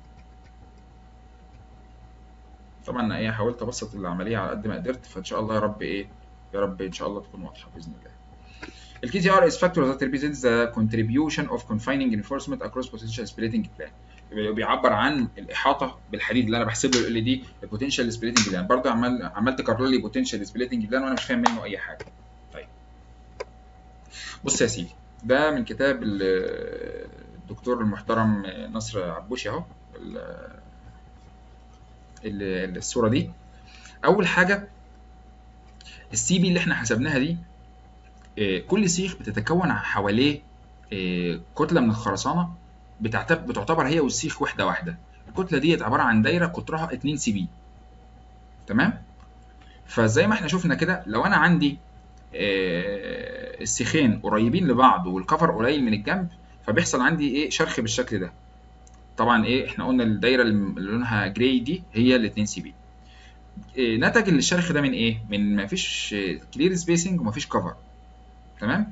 طبعا ايه حاولت ابسط العمليه على قد ما قدرت فان شاء الله يا رب ايه يا رب ان شاء الله تكون واضحه باذن الله الكي تي ار is factor that represents the contribution of confining reinforcement across potential splitting plan بيعبر عن الاحاطه بالحديد اللي انا بحسب له ال دي البوتنشال سبليتنج بلان برضه عمال عمال تكرر لي بوتنشال سبليتنج بلان وانا مش فاهم منه اي حاجه طيب بص يا سيدي ده من كتاب الدكتور المحترم نصر عبوشي اهو الصوره دي اول حاجه السي بي اللي احنا حسبناها دي كل سيخ بتتكون حواليه كتله من الخرسانه بتعتبر هي والسيخ وحده واحده الكتله ديت عباره عن دايره قطرها 2 سي بي تمام فزي ما احنا شفنا كده لو انا عندي السيخين قريبين لبعض والكفر قليل من الجنب فبيحصل عندي ايه شرخ بالشكل ده طبعا ايه احنا قلنا الدايره اللي لونها جراي دي هي ال 2 سي بي نتج الشرخ ده من ايه من ما فيش كلير سبيسنج وما فيش كفر تمام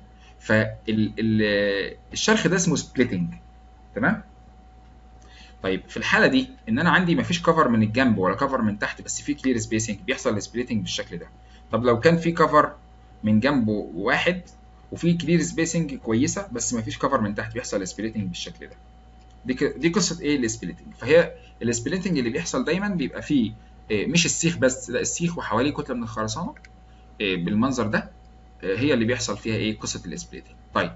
فالشرخ ده اسمه سبليتنج تمام طيب في الحاله دي ان انا عندي مفيش كفر من الجنب ولا كفر من تحت بس في كلير سبيسنج بيحصل سبليتنج بالشكل ده طب لو كان في كفر من جنبه واحد وفي كلير سبيسنج كويسه بس مفيش كفر من تحت بيحصل سبليتنج بالشكل ده دي دي قصه ايه السبليتنج فهي السبليتنج اللي بيحصل دايما بيبقى فيه مش السيخ بس لا السيخ وحواليه كتله من الخرسانه بالمنظر ده هي اللي بيحصل فيها ايه قصه السبليتنج طيب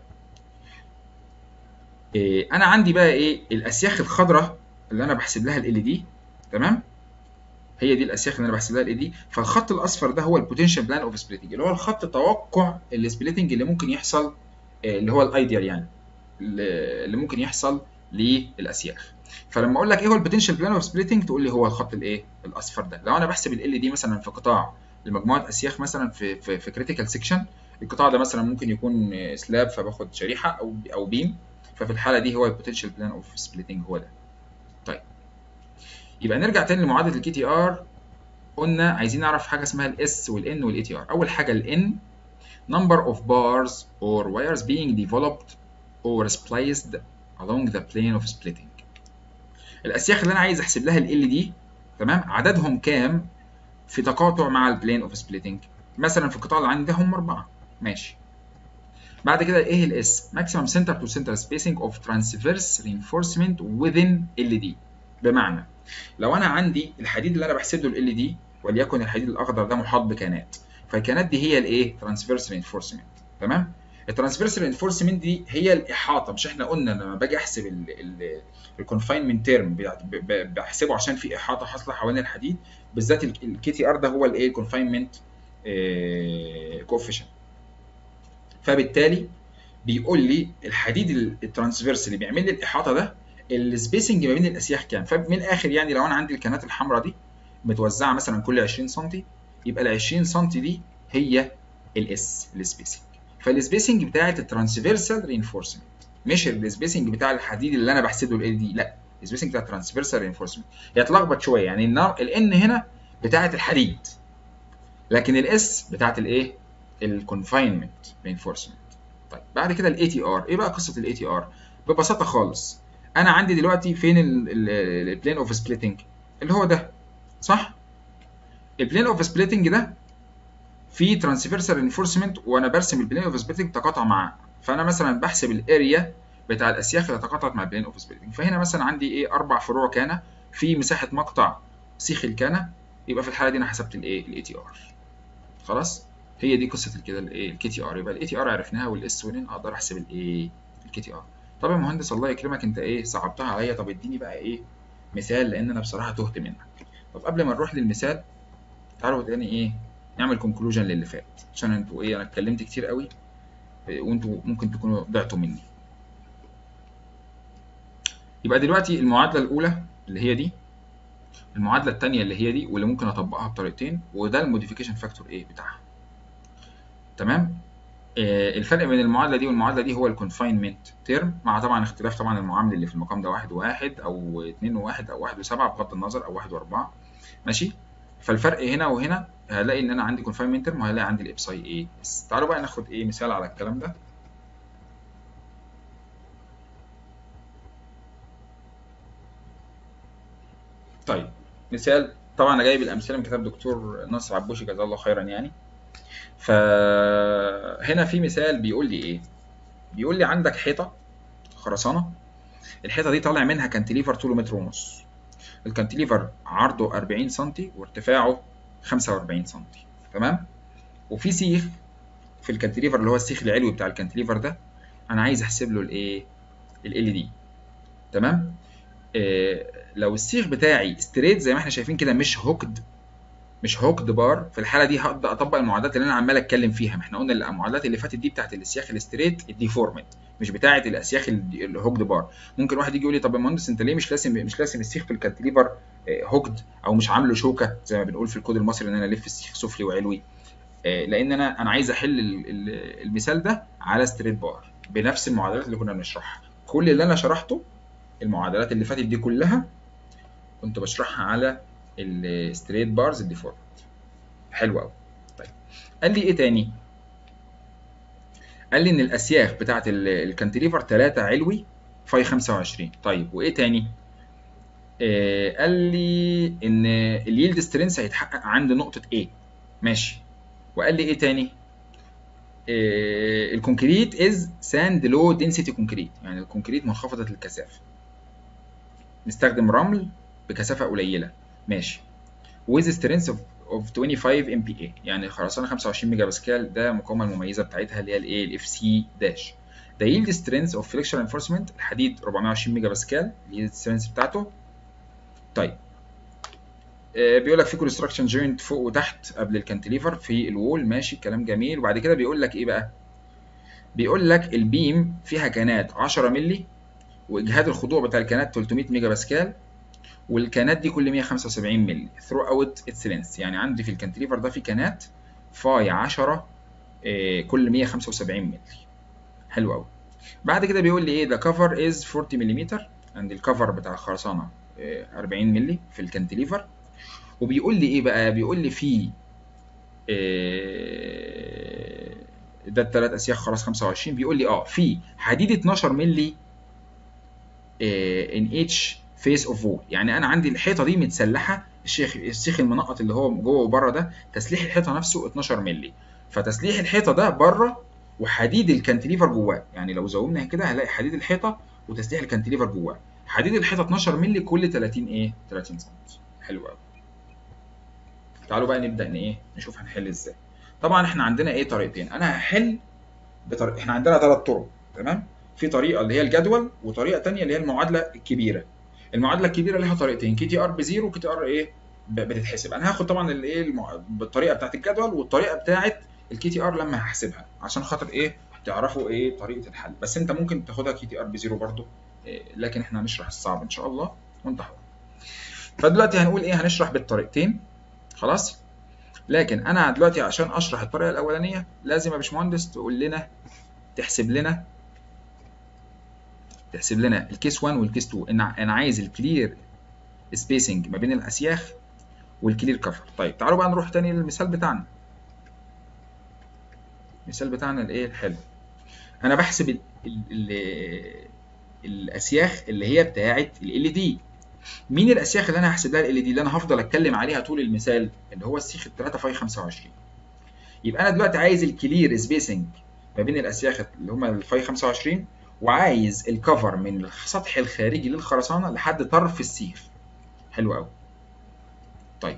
إيه انا عندي بقى ايه الاسياخ الخضراء اللي انا بحسب لها ال دي تمام هي دي الاسياخ اللي انا بحسب لها الاي دي فالخط الاصفر ده هو البوتنشال بلان اوف سبليتنج اللي هو الخط توقع السبليتنج اللي ممكن يحصل اللي هو الايديال يعني اللي ممكن يحصل للاسياخ فلما اقول لك ايه هو البوتنشال بلان اوف سبليتنج تقول لي هو الخط الايه الاصفر ده لو انا بحسب ال دي مثلا في قطاع لمجموعه اسياخ مثلا في في, في كريتيكال سيكشن القطاع ده مثلا ممكن يكون سلاب فباخد شريحه او او بيم ففي الحاله دي هو البوتنشال بلان اوف سبليتنج هو ده طيب يبقى نرجع تاني لمعادله الكي تي ار قلنا عايزين نعرف حاجه اسمها الاس والان والاي تي ار اول حاجه الان number of bars or wires being developed or spliced along the plane of splitting الاسياخ اللي انا عايز احسب لها ال دي تمام عددهم كام في تقاطع مع البلين اوف سبليتنج مثلا في القطاع اللي عندي ده هم اربعه ماشي بعد كده ايه الاس maximum center to center spacing of transverse reinforcement within ال دي بمعنى لو انا عندي الحديد اللي انا بحسب له ال دي وليكن الحديد الاخضر ده محاط بكانات فالكانات دي هي الايه ترانسفيرس رينفورسمنت تمام الترانسفيرس رينفورسمنت دي هي الاحاطه مش احنا قلنا لما باجي احسب الكونفاينمنت تيرم بحسبه عشان في احاطه حاصله حوالين الحديد بالذات الكي تي ار ده هو الايه الكونفاينمنت كوفيشنت فبالتالي بيقول لي الحديد الترانسفيرس اللي بيعمل لي الاحاطه ده السبيسنج ما بين الاسياخ كام فمن الاخر يعني لو انا عندي الكانات الحمراء دي متوزعه مثلا كل 20 سم يبقى ال 20 سم دي هي الاس السبيسنج فالسبيسنج بتاعت الترانسفيرسال رينفورسمنت مش السبيسنج بتاع الحديد اللي انا بحسبه ال دي لا السبيسنج بتاع الترانسفيرسال رينفورسمنت هي اتلخبط شويه يعني الان هنا بتاعت الحديد لكن الاس بتاعت الايه الكونفاينمنت رينفورسمنت طيب بعد كده الاي تي ار ايه بقى قصه الاي تي ار ببساطه خالص انا عندي دلوقتي فين البلين اوف سبليتنج اللي هو ده صح البلين اوف سبليتنج ده فيه ترانسفيرسال رينفورسمنت وانا برسم البلين اوف سبليتنج تقاطع معاه فانا مثلا بحسب الاريا بتاع الاسياخ اللي تقاطعت مع البلين اوف سبليتنج فهنا مثلا عندي ايه اربع فروع كانه في مساحه مقطع سيخ الكانه يبقى في الحاله دي انا حسبت الايه الاي تي ار خلاص هي دي قصه كده الايه الكي تي ار يبقى الاي تي ار عرفناها والاس والان اقدر احسب الايه الكي تي ار طب يا مهندس الله يكرمك انت ايه صعبتها عليا طب اديني بقى ايه مثال لان انا بصراحه تهت منك طب قبل ما نروح للمثال تعالوا تاني ايه نعمل كونكلوجن للي فات عشان انتوا ايه انا اتكلمت كتير قوي وانتوا ممكن تكونوا ضعتوا مني يبقى دلوقتي المعادله الاولى اللي هي دي المعادله الثانيه اللي هي دي واللي ممكن اطبقها بطريقتين وده الموديفيكيشن فاكتور ايه بتاعها تمام آه الفرق بين المعادله دي والمعادله دي هو الكونفاينمنت تيرم مع طبعا اختلاف طبعا المعامل اللي في المقام ده واحد وواحد او اتنين وواحد او واحد وسبعه بغض النظر او واحد واربعه ماشي فالفرق هنا وهنا هلاقي ان انا عندي كونفاينمنت تيرم وهلاقي عندي الابساي ايه بس تعالوا بقى ناخد ايه مثال على الكلام ده طيب مثال طبعا انا جايب الامثله من كتاب دكتور ناصر عبوشي جزاه الله خيرا يعني فهنا في مثال بيقول لي ايه بيقول لي عندك حيطه خرسانه الحيطه دي طالع منها كانتليفر طوله متر ونص الكانتليفر عرضه 40 سم وارتفاعه 45 سم تمام وفي سيخ في الكانتليفر اللي هو السيخ العلوي بتاع الكانتليفر ده انا عايز احسب له الايه ال دي تمام إيه لو السيخ بتاعي ستريت زي ما احنا شايفين كده مش هوكد مش هوكد بار في الحاله دي هبدا اطبق المعادلات اللي انا عمال اتكلم فيها ما احنا قلنا المعادلات اللي فاتت دي بتاعت الاسياخ الستريت الديفورمد مش بتاعه الاسياخ الهوكد بار ممكن واحد يجي يقول لي طب يا مهندس انت ليه مش لازم مش لازم السيخ في الكانتليفر هوكد او مش عامله شوكه زي ما بنقول في الكود المصري ان انا الف السيخ سفلي وعلوي لان انا انا عايز احل المثال ده على ستريت بار بنفس المعادلات اللي كنا بنشرحها كل اللي انا شرحته المعادلات اللي فاتت دي كلها كنت بشرحها على الستريت بارز الديفورمد حلو قوي طيب قال لي ايه تاني قال لي ان الاسياخ بتاعه الكانتليفر 3 علوي فاي 25 طيب وايه تاني آه قال لي ان اليلد سترينث هيتحقق عند نقطه A ماشي وقال لي ايه تاني آه الكونكريت از ساند لو دنسيتي كونكريت يعني الكونكريت منخفضه الكثافه نستخدم رمل بكثافه قليله ماشي with strength of, of 25 MPa يعني خرسانه 25 ميجا باسكال ده المقاومه المميزه بتاعتها اللي هي الايه الاف سي داش ده yield strength of friction reinforcement الحديد 420 ميجا باسكال yield strength بتاعته طيب آه، بيقول لك في كونستراكشن جوينت فوق وتحت قبل الكانتليفر في الوول ماشي كلام جميل وبعد كده بيقول لك ايه بقى بيقول لك البيم فيها كانات 10 مللي واجهاد الخضوع بتاع الكانات 300 ميجا باسكال والكانات دي كل 175 مللي ثرو اوت اتس لينث يعني عندي في الكانتليفر ده في كانات فاي 10 آه، كل 175 مللي حلو قوي بعد كده بيقول لي ايه ده كفر از 40 ملم عند الكفر بتاع الخرسانه آه، 40 مللي في الكانتليفر وبيقول لي ايه بقى بيقول لي في آه، ده الثلاث اسياخ خلاص 25 بيقول لي اه في حديد 12 مللي ان اتش فيس اوف وول يعني انا عندي الحيطه دي متسلحه الشيخ السيخ المنقط اللي هو جوه وبره ده تسليح الحيطه نفسه 12 مللي فتسليح الحيطه ده بره وحديد الكانتليفر جواه يعني لو زومنا كده هنلاقي حديد الحيطه وتسليح الكانتليفر جواه حديد الحيطه 12 مللي كل 30 ايه 30 سم حلو قوي تعالوا بقى نبدا ان ايه نشوف هنحل ازاي طبعا احنا عندنا ايه طريقتين انا هحل بطريقه احنا عندنا ثلاث طرق تمام في طريقه اللي هي الجدول وطريقه تانية اللي هي المعادله الكبيره المعادله الكبيره ليها طريقتين كي تي ار بزيرو وكي تي ار ايه ب- بتتحسب انا هاخد طبعا الايه المع... بالطريقه بتاعت الجدول والطريقه بتاعت الكي تي ار لما هحسبها عشان خاطر ايه تعرفوا ايه طريقه الحل بس انت ممكن تاخدها كي تي ار بزيرو برضو إيه لكن احنا هنشرح الصعب ان شاء الله وانت حر فدلوقتي هنقول ايه هنشرح بالطريقتين خلاص لكن انا دلوقتي عشان اشرح الطريقه الاولانيه لازم يا باشمهندس تقول لنا تحسب لنا تحسب لنا الكيس 1 والكيس 2 ان انا عايز الكلير سبيسنج ما بين الاسياخ والكلير كفر طيب تعالوا بقى نروح تاني للمثال بتاعنا المثال بتاعنا الايه الحلو انا بحسب ال ال ال الاسياخ اللي هي بتاعه ال دي مين الاسياخ اللي انا هحسب لها ال دي اللي انا هفضل اتكلم عليها طول المثال اللي هو السيخ ال 3 فاي 25 يبقى انا دلوقتي عايز الكلير سبيسنج ما بين الاسياخ اللي هم الفاي 25 وعايز الكفر من السطح الخارجي للخرسانه لحد طرف السيخ حلو قوي طيب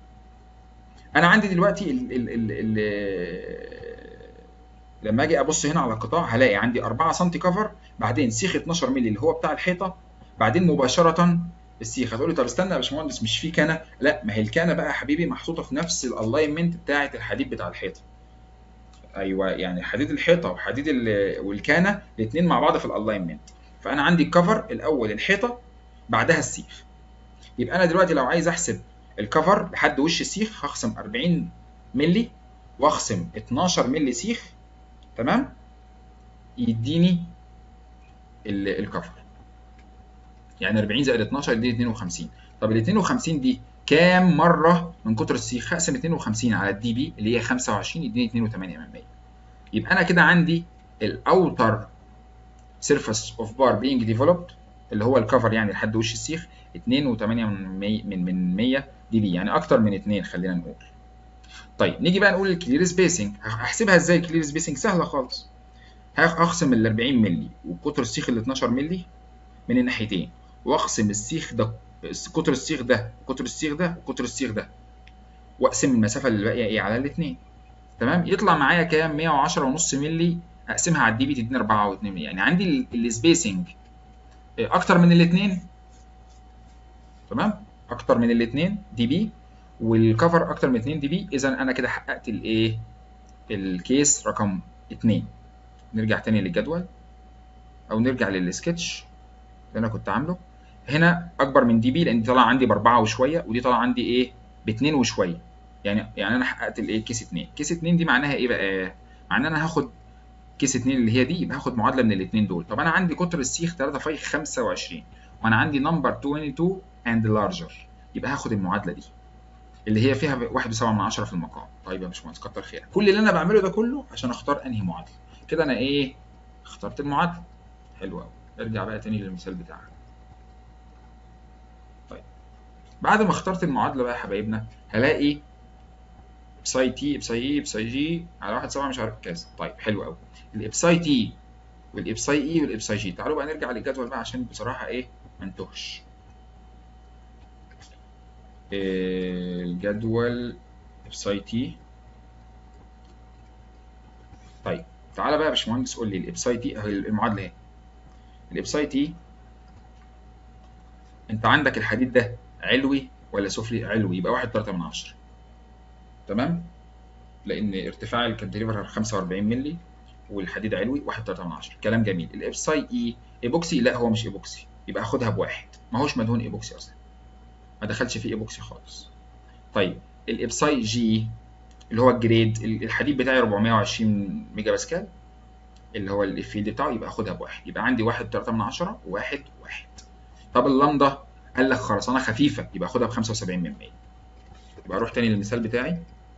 انا عندي دلوقتي ال ال ال ال لما اجي ابص هنا على القطاع هلاقي عندي 4 سم كفر بعدين سيخ 12 مللي اللي هو بتاع الحيطه بعدين مباشره السيخ هتقول لي طب استنى يا باشمهندس مش في كنه لا ما هي الكنه بقى يا حبيبي محطوطه في نفس الالاينمنت بتاعه الحديد بتاع الحيطه ايوه يعني حديد الحيطه وحديد ال- والكانه الاثنين مع بعض في الالاينمنت فانا عندي الكفر الاول الحيطه بعدها السيخ يبقى انا دلوقتي لو عايز احسب الكفر لحد وش السيخ هخصم 40 مللي واخصم 12 مللي سيخ تمام يديني ال- الكفر يعني 40 زائد 12 يديني 52 طب ال 52 دي كام مره من كتر السيخ هقسم 52 على الدي بي اللي هي 25 يديني 2.8 من 100 يبقى انا كده عندي الاوتر سيرفيس اوف بار بينج ديفلوبد اللي هو الكفر يعني لحد وش السيخ 2.8 من 100 من من 100 دي بي يعني اكتر من 2 خلينا نقول طيب نيجي بقى نقول الكلير سبيسنج هحسبها ازاي الكلير سبيسنج سهله خالص هخصم ال 40 مللي وقطر السيخ ال 12 مللي من الناحيتين واقسم السيخ ده قطر السيخ ده وقطر السيخ ده وقطر السيخ ده واقسم المسافه اللي باقيه ايه على الاثنين تمام يطلع معايا كام 110 ونص مللي اقسمها على الدي بي تديني 4 و2 يعني عندي السبيسنج اكتر من الاثنين تمام اكتر من الاثنين دي بي والكفر اكتر من 2 دي بي اذا انا كده حققت الايه الكيس رقم 2 نرجع تاني للجدول او نرجع للسكتش اللي انا كنت عامله هنا اكبر من دي بي لان دي طالعه عندي باربعه وشويه ودي طالعه عندي ايه باتنين وشويه يعني يعني انا حققت الايه كيس 2 كيس 2 دي معناها ايه بقى معناها انا هاخد كيس 2 اللي هي دي يبقى هاخد معادله من الاثنين دول طب انا عندي قطر السيخ 3 فاي 25 وانا عندي نمبر 22 اند لارجر يبقى هاخد المعادله دي اللي هي فيها 1.7 من 10 في المقام طيب يا باشمهندس كتر خيرك كل اللي انا بعمله ده كله عشان اختار انهي معادله كده انا ايه اخترت المعادله حلو قوي ارجع بقى تاني للمثال بتاعك طيب بعد ما اخترت المعادله بقى يا حبايبنا هلاقي ابساي تي ابساي اي ابساي جي على 1 7 مش عارف كذا طيب حلو قوي الابساي تي والابساي اي والابساي جي تعالوا بقى نرجع للجدول بقى عشان بصراحه ايه ما انتهش الجدول ابساي تي طيب تعالى بقى يا باشمهندس قول لي الابساي تي اهي المعادله اهي الابساي تي انت عندك الحديد ده علوي ولا سفلي علوي يبقى 1 3 من 10 تمام لان ارتفاع الكانتليفر 45 مللي والحديد علوي 1 3 من 10 كلام جميل الابساي اي ايبوكسي لا هو مش ايبوكسي يبقى هاخدها بواحد ما هوش مدهون ايبوكسي اصلا ما دخلش فيه ايبوكسي خالص طيب الابساي جي اللي هو الجريد الحديد بتاعي 420 ميجا باسكال اللي هو الفيلد بتاعه يبقى اخدها بواحد يبقى عندي 1 3 من 10 وواحد واحد طب اللامدا قال لك خرسانه خفيفه يبقى اخدها ب 75 من 100 يبقى اروح تاني للمثال بتاعي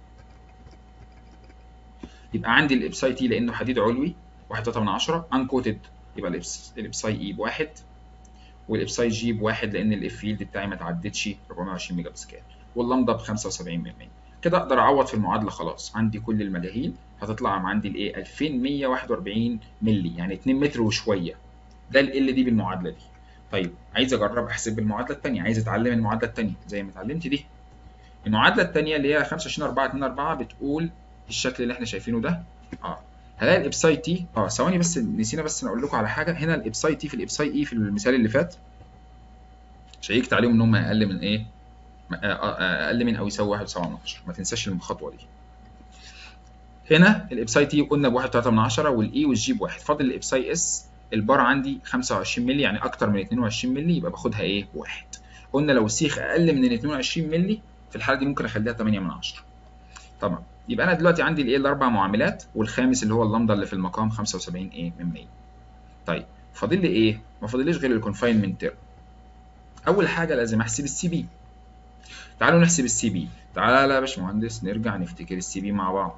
يبقى عندي الابساي تي لانه حديد علوي 1 3 من 10 انكوتد يبقى الابساي اي بواحد والابساي جي بواحد لان الاف فيلد بتاعي ما تعدتش 420 ميجا باسكال واللامدا ب 75 من 100 كده اقدر اعوض في المعادله خلاص عندي كل المجاهيل هتطلع عندي الايه 2141 مللي يعني 2 متر وشويه ده ال دي بالمعادله دي طيب عايز اجرب احسب المعادله الثانيه عايز اتعلم المعادله الثانيه زي ما اتعلمت دي المعادله الثانيه اللي هي 25 4 2 4 بتقول الشكل اللي احنا شايفينه ده اه هلاقي الابساي تي اه ثواني بس نسينا بس نقول لكم على حاجه هنا الابساي تي في الابساي اي في المثال اللي فات شيكت عليهم ان هم اقل من ايه اقل من او يساوي 1.7 ما تنساش الخطوه دي هنا الابساي تي قلنا ب 1.3 من 10 والاي والجي بواحد فاضل الابساي اس البار عندي 25 مللي يعني اكتر من 22 مللي يبقى باخدها ايه واحد قلنا لو السيخ اقل من 22 مللي في الحاله دي ممكن اخليها 8 من 10 طبعا يبقى انا دلوقتي عندي الايه الاربع معاملات والخامس اللي هو اللامدا اللي في المقام 75 ايه من 100 طيب فاضل لي ايه ما فاضليش غير الكونفاينمنت تيرم اول حاجه لازم احسب السي بي تعالوا نحسب السي بي تعالى يا باشمهندس نرجع نفتكر السي بي مع بعض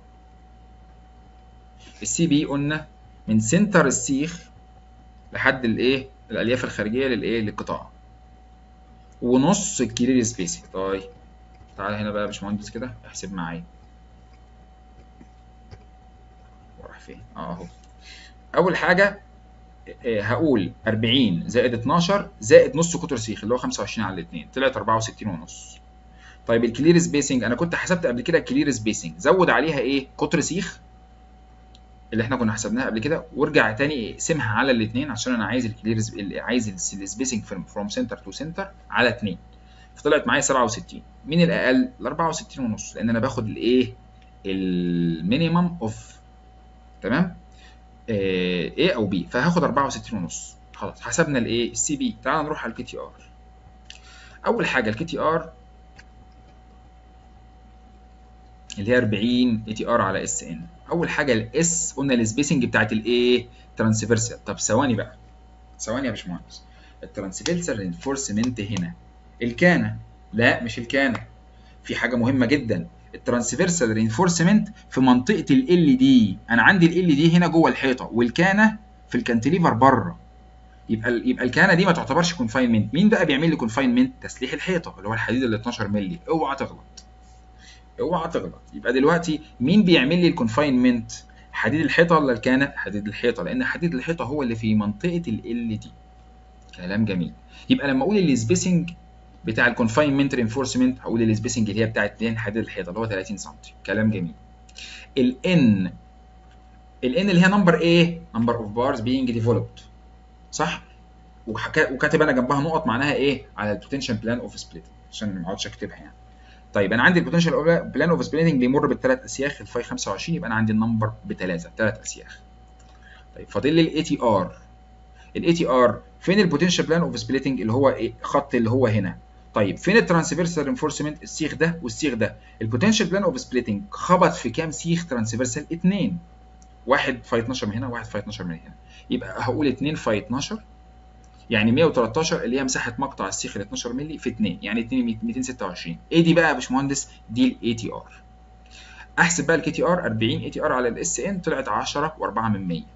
السي بي قلنا من سنتر السيخ لحد الايه الالياف الخارجيه للايه للقطاع ونص الكلير سبيسنج طيب تعالى هنا بقى يا باشمهندس كده احسب معايا وراح فين اه اهو اول حاجه هقول 40 زائد 12 زائد نص قطر سيخ اللي هو 25 على 2 طلعت 64 ونص طيب الكلير سبيسنج انا كنت حسبت قبل كده الكلير سبيسنج زود عليها ايه قطر سيخ اللي احنا كنا حسبناها قبل كده وارجع تاني اقسمها على الاثنين عشان انا عايز الكلير عايز السبيسنج فروم سنتر تو سنتر على 2 فطلعت معايا 67 مين الاقل ال 64 ونص لان انا باخد الايه المينيمم اوف تمام A او B فهاخد 64 ونص خلاص حسبنا الايه السي بي تعال نروح على الكي تي ار اول حاجه الكي تي ار اللي هي 40 اي تي ار على اس ان اول حاجه الاس قلنا السبيسنج بتاعت الايه ترانسفيرسال طب ثواني بقى ثواني يا باشمهندس الترانسفيرسال رينفورسمنت هنا الكانه لا مش الكانه في حاجه مهمه جدا الترانسفيرسال رينفورسمنت في منطقه ال دي انا عندي ال دي هنا جوه الحيطه والكانه في الكانتليفر بره يبقى يبقى الكانه دي ما تعتبرش كونفاينمنت مين بقى بيعمل لي كونفاينمنت تسليح الحيطه اللي هو الحديد ال 12 مللي اوعى تغلط اوعى تغلط يبقى دلوقتي مين بيعمل لي الكونفاينمنت حديد الحيطه ولا الكانه حديد الحيطه لان حديد الحيطه هو اللي في منطقه ال دي كلام جميل يبقى لما اقول السبيسنج بتاع الكونفاينمنت رينفورسمنت هقول السبيسنج اللي هي بتاعت حديد الحيطه اللي هو 30 سم كلام جميل الان الان اللي هي نمبر ايه نمبر اوف بارز بينج ديفلوبد صح وكاتب انا جنبها نقط معناها ايه على البوتنشال بلان اوف سبليت عشان ما اقعدش اكتبها يعني طيب انا عندي البوتنشال بلان اوف سبليتنج بيمر بالثلاث اسياخ الفاي 25 يبقى انا عندي النمبر بثلاثه ثلاث اسياخ طيب فاضل لي الاي تي ار الاي تي ار فين البوتنشال بلان اوف سبليتنج اللي هو ايه خط اللي هو هنا طيب فين الترانسفيرسال رينفورسمنت السيخ ده والسيخ ده البوتنشال بلان اوف سبليتنج خبط في كام سيخ ترانسفيرسال 2 واحد في 12 من هنا واحد في 12 من هنا يبقى هقول 2 في 12 يعني 113 اللي هي مساحه مقطع السيخ ال 12 مللي في 2 يعني 2 226 ايه دي بقى يا باشمهندس دي الاي تي ار احسب بقى الكي تي ار 40 اي تي ار على الاس ان طلعت 10 و4 من 100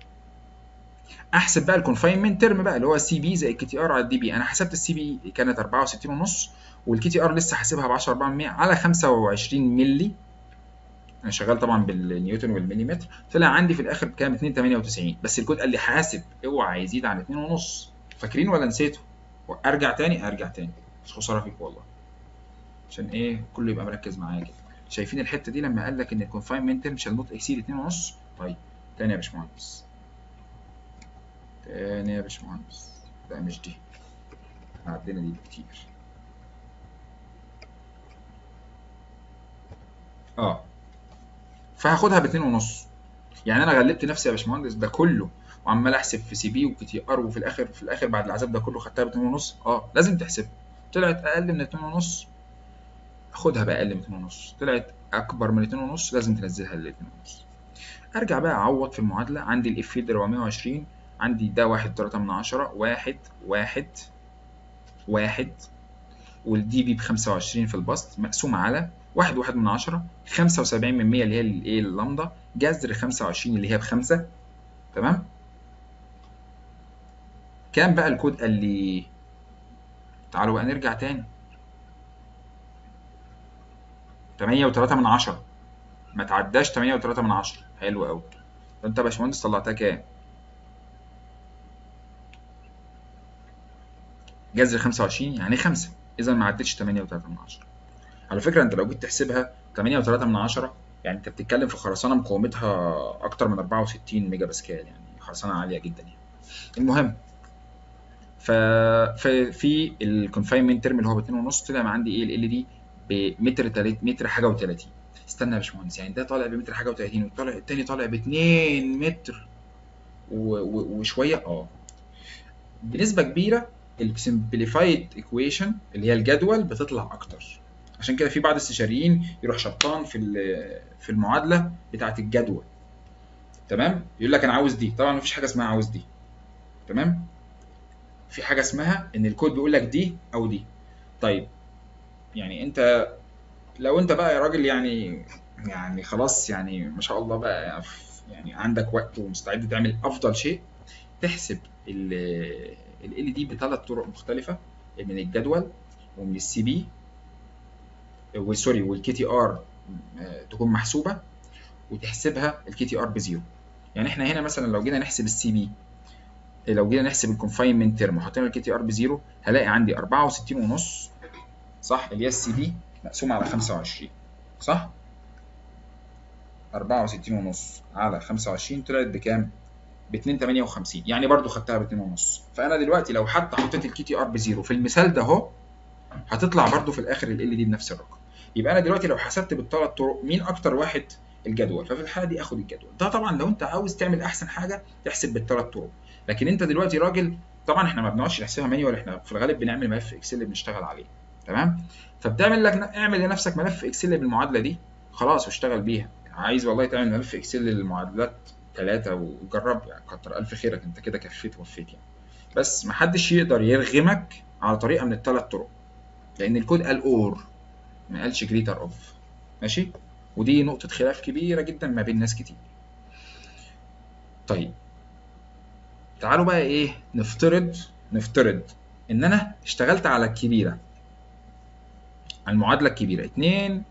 احسب بقى الكونفاينمنت ترم بقى اللي هو سي بي زي الكي تي ار على الدي بي انا حسبت السي بي كانت 64 ونص والكي تي ار لسه حاسبها ب 10 4 على 25 مللي انا شغال طبعا بالنيوتن والمليمتر طلع عندي في الاخر بكام 298 بس الكود قال لي حاسب اوعى يزيد عن 2 ونص فاكرين ولا نسيته ارجع تاني ارجع تاني مش خساره فيك والله عشان ايه كله يبقى مركز معايا كده شايفين الحته دي لما قال لك ان الكونفاينمنت ترم شال نوت اكسيد 2 ونص طيب تاني يا باشمهندس تاني يا باشمهندس لا مش دي عدينا دي بكتير اه فهاخدها باتنين ونص يعني انا غلبت نفسي يا باشمهندس ده كله وعمال احسب في سي بي وكي تي ار وفي الاخر في الاخر بعد العذاب ده كله خدتها باتنين ونص اه لازم تحسبها طلعت اقل من اتنين ونص خدها باقل من اتنين ونص طلعت اكبر من اتنين ونص لازم تنزلها لاتنين ونص ارجع بقى اعوض في المعادله عندي الاف فيلد 420 عندي ده واحد تلاتة من عشرة واحد واحد واحد والدي بي بخمسة وعشرين في البسط مقسوم على واحد واحد من عشرة خمسة وسبعين من مية اللي هي الايه اللامدا جذر خمسة وعشرين اللي هي بخمسة تمام كام بقى الكود قال لي تعالوا بقى نرجع تاني تمانية وتلاتة من عشرة ما تعداش تمانية وتلاتة من عشرة حلو أوي انت يا باشمهندس طلعتها كام؟ جذر 25 يعني 5 اذا ما عدتش 8 و3 من 10 على فكره انت لو جيت تحسبها 8 و3 من 10 يعني انت بتتكلم في خرسانه مقاومتها اكتر من 64 ميجا باسكال يعني خرسانه عاليه جدا يعني المهم ف في الكونفاينمنت ترم اللي هو ب 2.5 طلع عندي ايه ال دي بمتر تلات متر حاجه و30 استنى يا باشمهندس يعني ده طالع بمتر حاجه و30 والطالع التاني طالع ب 2 متر و... و... وشويه اه بنسبه كبيره السمبليفايد ايكويشن اللي هي الجدول بتطلع اكتر عشان كده في بعض الاستشاريين يروح شبطان في في المعادله بتاعه الجدول تمام يقول لك انا عاوز دي طبعا مفيش حاجه اسمها عاوز دي تمام في حاجه اسمها ان الكود بيقول لك دي او دي طيب يعني انت لو انت بقى يا راجل يعني يعني خلاص يعني ما شاء الله بقى يعني عندك وقت ومستعد تعمل افضل شيء تحسب ال ال دي بثلاث طرق مختلفة من الجدول ومن السي بي سوري والكي تي ار تكون محسوبة وتحسبها الكي تي ار بزيرو يعني احنا هنا مثلا لو جينا نحسب السي بي لو جينا نحسب الكونفاينمنت ترم وحطينا الكي تي ار بزيرو هلاقي عندي 64 ونص صح اللي هي السي بي مقسومة على 25 صح 64 ونص على 25 طلعت بكام؟ ب 2.58 يعني برضو خدتها ب 2.5 فانا دلوقتي لو حتى حطيت الكي تي ار بزيرو في المثال ده اهو هتطلع برضو في الاخر ال دي بنفس الرقم يبقى انا دلوقتي لو حسبت بالثلاث طرق مين اكتر واحد الجدول ففي الحاله دي اخد الجدول ده طبعا لو انت عاوز تعمل احسن حاجه تحسب بالثلاث طرق لكن انت دلوقتي راجل طبعا احنا ما بنقعدش نحسبها مانيوال احنا في الغالب بنعمل ملف اكسل اللي بنشتغل عليه تمام فبتعمل لك اعمل لنفسك ملف اكسل بالمعادله دي خلاص واشتغل بيها عايز والله تعمل ملف اكسل للمعادلات ثلاثة وجرب يعني كتر ألف خيرك أنت كده كفيت وفيت يعني بس محدش يقدر يرغمك على طريقة من الثلاث طرق لأن الكود قال أور ما قالش جريتر أوف ماشي ودي نقطة خلاف كبيرة جدا ما بين ناس كتير طيب تعالوا بقى إيه نفترض نفترض إن أنا اشتغلت على الكبيرة على المعادلة الكبيرة 2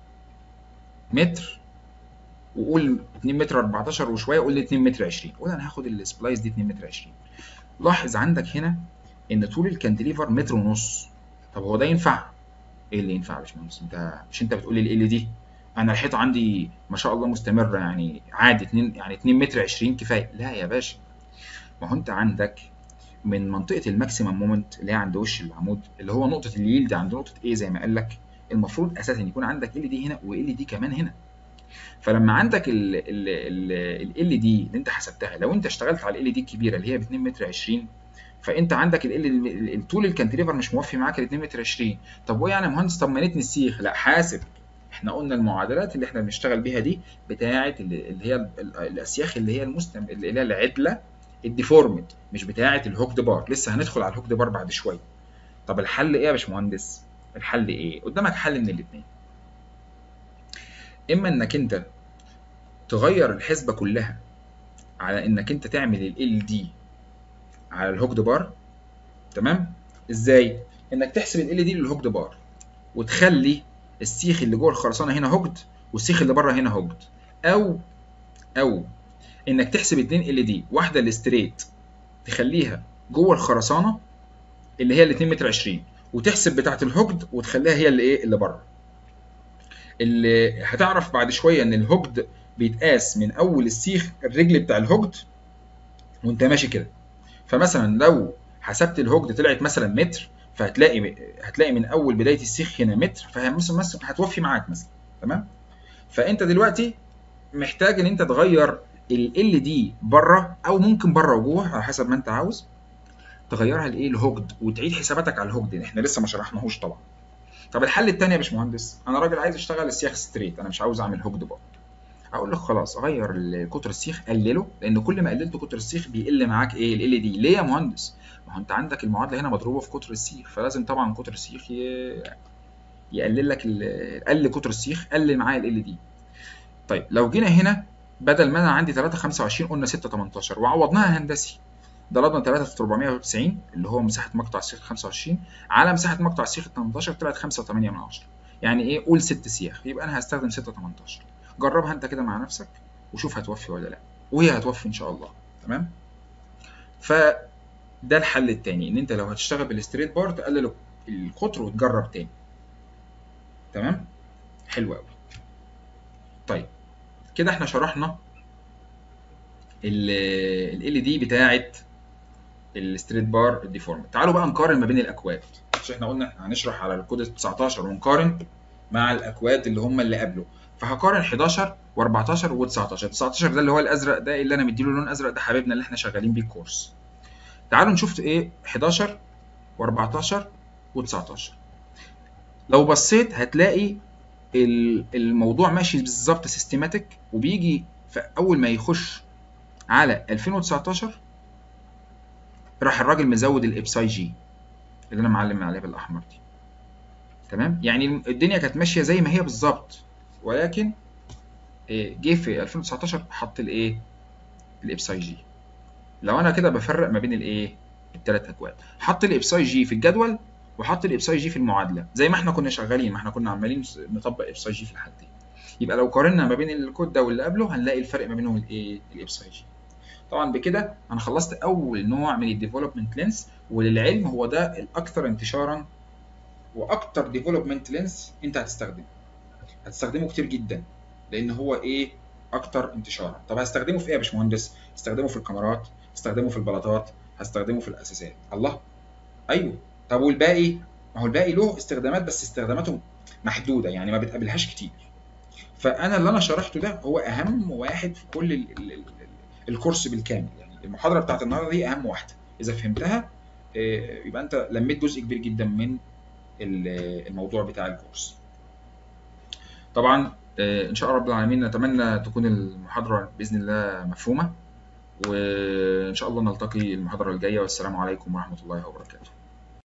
متر وقول 2 متر 14 وشويه قول لي 2 متر 20 قول انا هاخد السبلايس دي 2 متر 20 لاحظ عندك هنا ان طول الكانتليفر متر ونص طب هو ده ينفع ايه اللي ينفع يا باشمهندس انت مش انت بتقول لي ال دي انا الحيطه عندي ما شاء الله مستمره يعني عادي 2 يعني 2 متر 20 كفايه لا يا باشا ما هو انت عندك من منطقه الماكسيمم مومنت اللي هي عند وش العمود اللي هو نقطه اليلد عند نقطه ايه زي ما قال لك المفروض اساسا يكون عندك ال دي هنا وال دي كمان هنا فلما عندك ال دي اللي انت حسبتها لو انت اشتغلت على ال دي الكبيره اللي هي ب 2 متر 20 فانت عندك ال طول الكانتليفر مش موفي معاك ال 2 متر 20 طب وايه يعني يا مهندس طب ما نتني السيخ لا حاسب احنا قلنا المعادلات اللي احنا بنشتغل بيها دي بتاعه اللي هي الاسياخ اللي هي المستم اللي هي العدله الديفورمد مش بتاعه الهوكد بار لسه هندخل على الهوكد بار بعد شويه طب الحل ايه يا باشمهندس الحل ايه قدامك حل من الاثنين اما انك انت تغير الحسبه كلها على انك انت تعمل ال دي على الهوكد بار تمام ازاي انك تحسب ال دي للهوكد بار وتخلي السيخ اللي جوه الخرسانه هنا هوكد والسيخ اللي بره هنا هوكد او او انك تحسب اتنين ال دي واحده الستريت تخليها جوه الخرسانه اللي هي ال 2 متر 20 وتحسب بتاعه الهوكد وتخليها هي اللي ايه اللي بره اللي هتعرف بعد شويه ان الهوكد بيتقاس من اول السيخ الرجل بتاع الهوكد وانت ماشي كده فمثلا لو حسبت الهوكد طلعت مثلا متر فهتلاقي هتلاقي من اول بدايه السيخ هنا متر فمثلا مثلا هتوفي معاك مثلا تمام فانت دلوقتي محتاج ان انت تغير ال دي بره او ممكن بره وجوه على حسب ما انت عاوز تغيرها لايه لهوجد وتعيد حساباتك على الهوجد احنا لسه ما شرحناهوش طبعا طب الحل الثاني يا باشمهندس انا راجل عايز اشتغل السياخ ستريت انا مش عاوز اعمل هوجد بقى اقول لك خلاص غير قطر السيخ قلله لان كل ما قللت قطر السيخ بيقل معاك ايه ال دي ليه يا مهندس ما هو انت عندك المعادله هنا مضروبه في قطر السيخ فلازم طبعا قطر السيخ ي... يقلل لك ال... قل قطر السيخ قل معايا ال دي طيب لو جينا هنا بدل ما انا عندي 3 25 قلنا 6 18 وعوضناها هندسي ضربنا 3 في 490 اللي هو مساحه مقطع السيخ 25 على مساحه مقطع السيخ 18 طلعت 5.8 من 10 يعني ايه قول 6 سياخ يبقى انا هستخدم 6 18 جربها انت كده مع نفسك وشوف هتوفي ولا لا وهي هتوفي ان شاء الله تمام فده الحل التاني ان انت لو هتشتغل بالستريت بار تقلل القطر وتجرب تاني تمام حلو قوي طيب كده احنا شرحنا ال دي بتاعه الستريت بار الديفورم تعالوا بقى نقارن ما بين الاكواد عشان احنا قلنا هنشرح على الكود 19 ونقارن مع الاكواد اللي هم اللي قبله فهقارن 11 و14 و19 19 ده اللي هو الازرق ده اللي انا مديله لون ازرق ده حبيبنا اللي احنا شغالين بيه الكورس تعالوا نشوف ايه 11 و14 و19 لو بصيت هتلاقي الموضوع ماشي بالظبط سيستماتيك وبيجي في اول ما يخش على 2019 راح الراجل مزود الابساي جي اللي انا معلم عليها بالاحمر دي تمام يعني الدنيا كانت ماشيه زي ما هي بالظبط ولكن جه في 2019 حط الايه الابساي جي لو انا كده بفرق ما بين الايه الثلاث اكواد حط الابساي جي في الجدول وحط الابساي جي في المعادله زي ما احنا كنا شغالين ما احنا كنا عمالين نطبق ابساي جي في الحالتين يبقى لو قارنا ما بين الكود ده واللي قبله هنلاقي الفرق ما بينهم الايه الابساي جي طبعا بكده انا خلصت اول نوع من الديفلوبمنت لينس وللعلم هو ده الاكثر انتشارا واكتر ديفلوبمنت لينس انت هتستخدمه هتستخدمه كتير جدا لان هو ايه اكتر انتشارا طب هستخدمه في ايه يا باشمهندس هستخدمه في الكاميرات هستخدمه في البلاطات هستخدمه في الاساسات الله ايوه طب والباقي ما هو الباقي له استخدامات بس استخداماته محدوده يعني ما بتقابلهاش كتير فانا اللي انا شرحته ده هو اهم واحد في كل ال ال ال الكورس بالكامل يعني المحاضره بتاعت النهارده دي اهم واحده اذا فهمتها يبقى انت لميت جزء كبير جدا من الموضوع بتاع الكورس طبعا ان شاء الله رب العالمين نتمنى تكون المحاضره باذن الله مفهومه وان شاء الله نلتقي المحاضره الجايه والسلام عليكم ورحمه الله وبركاته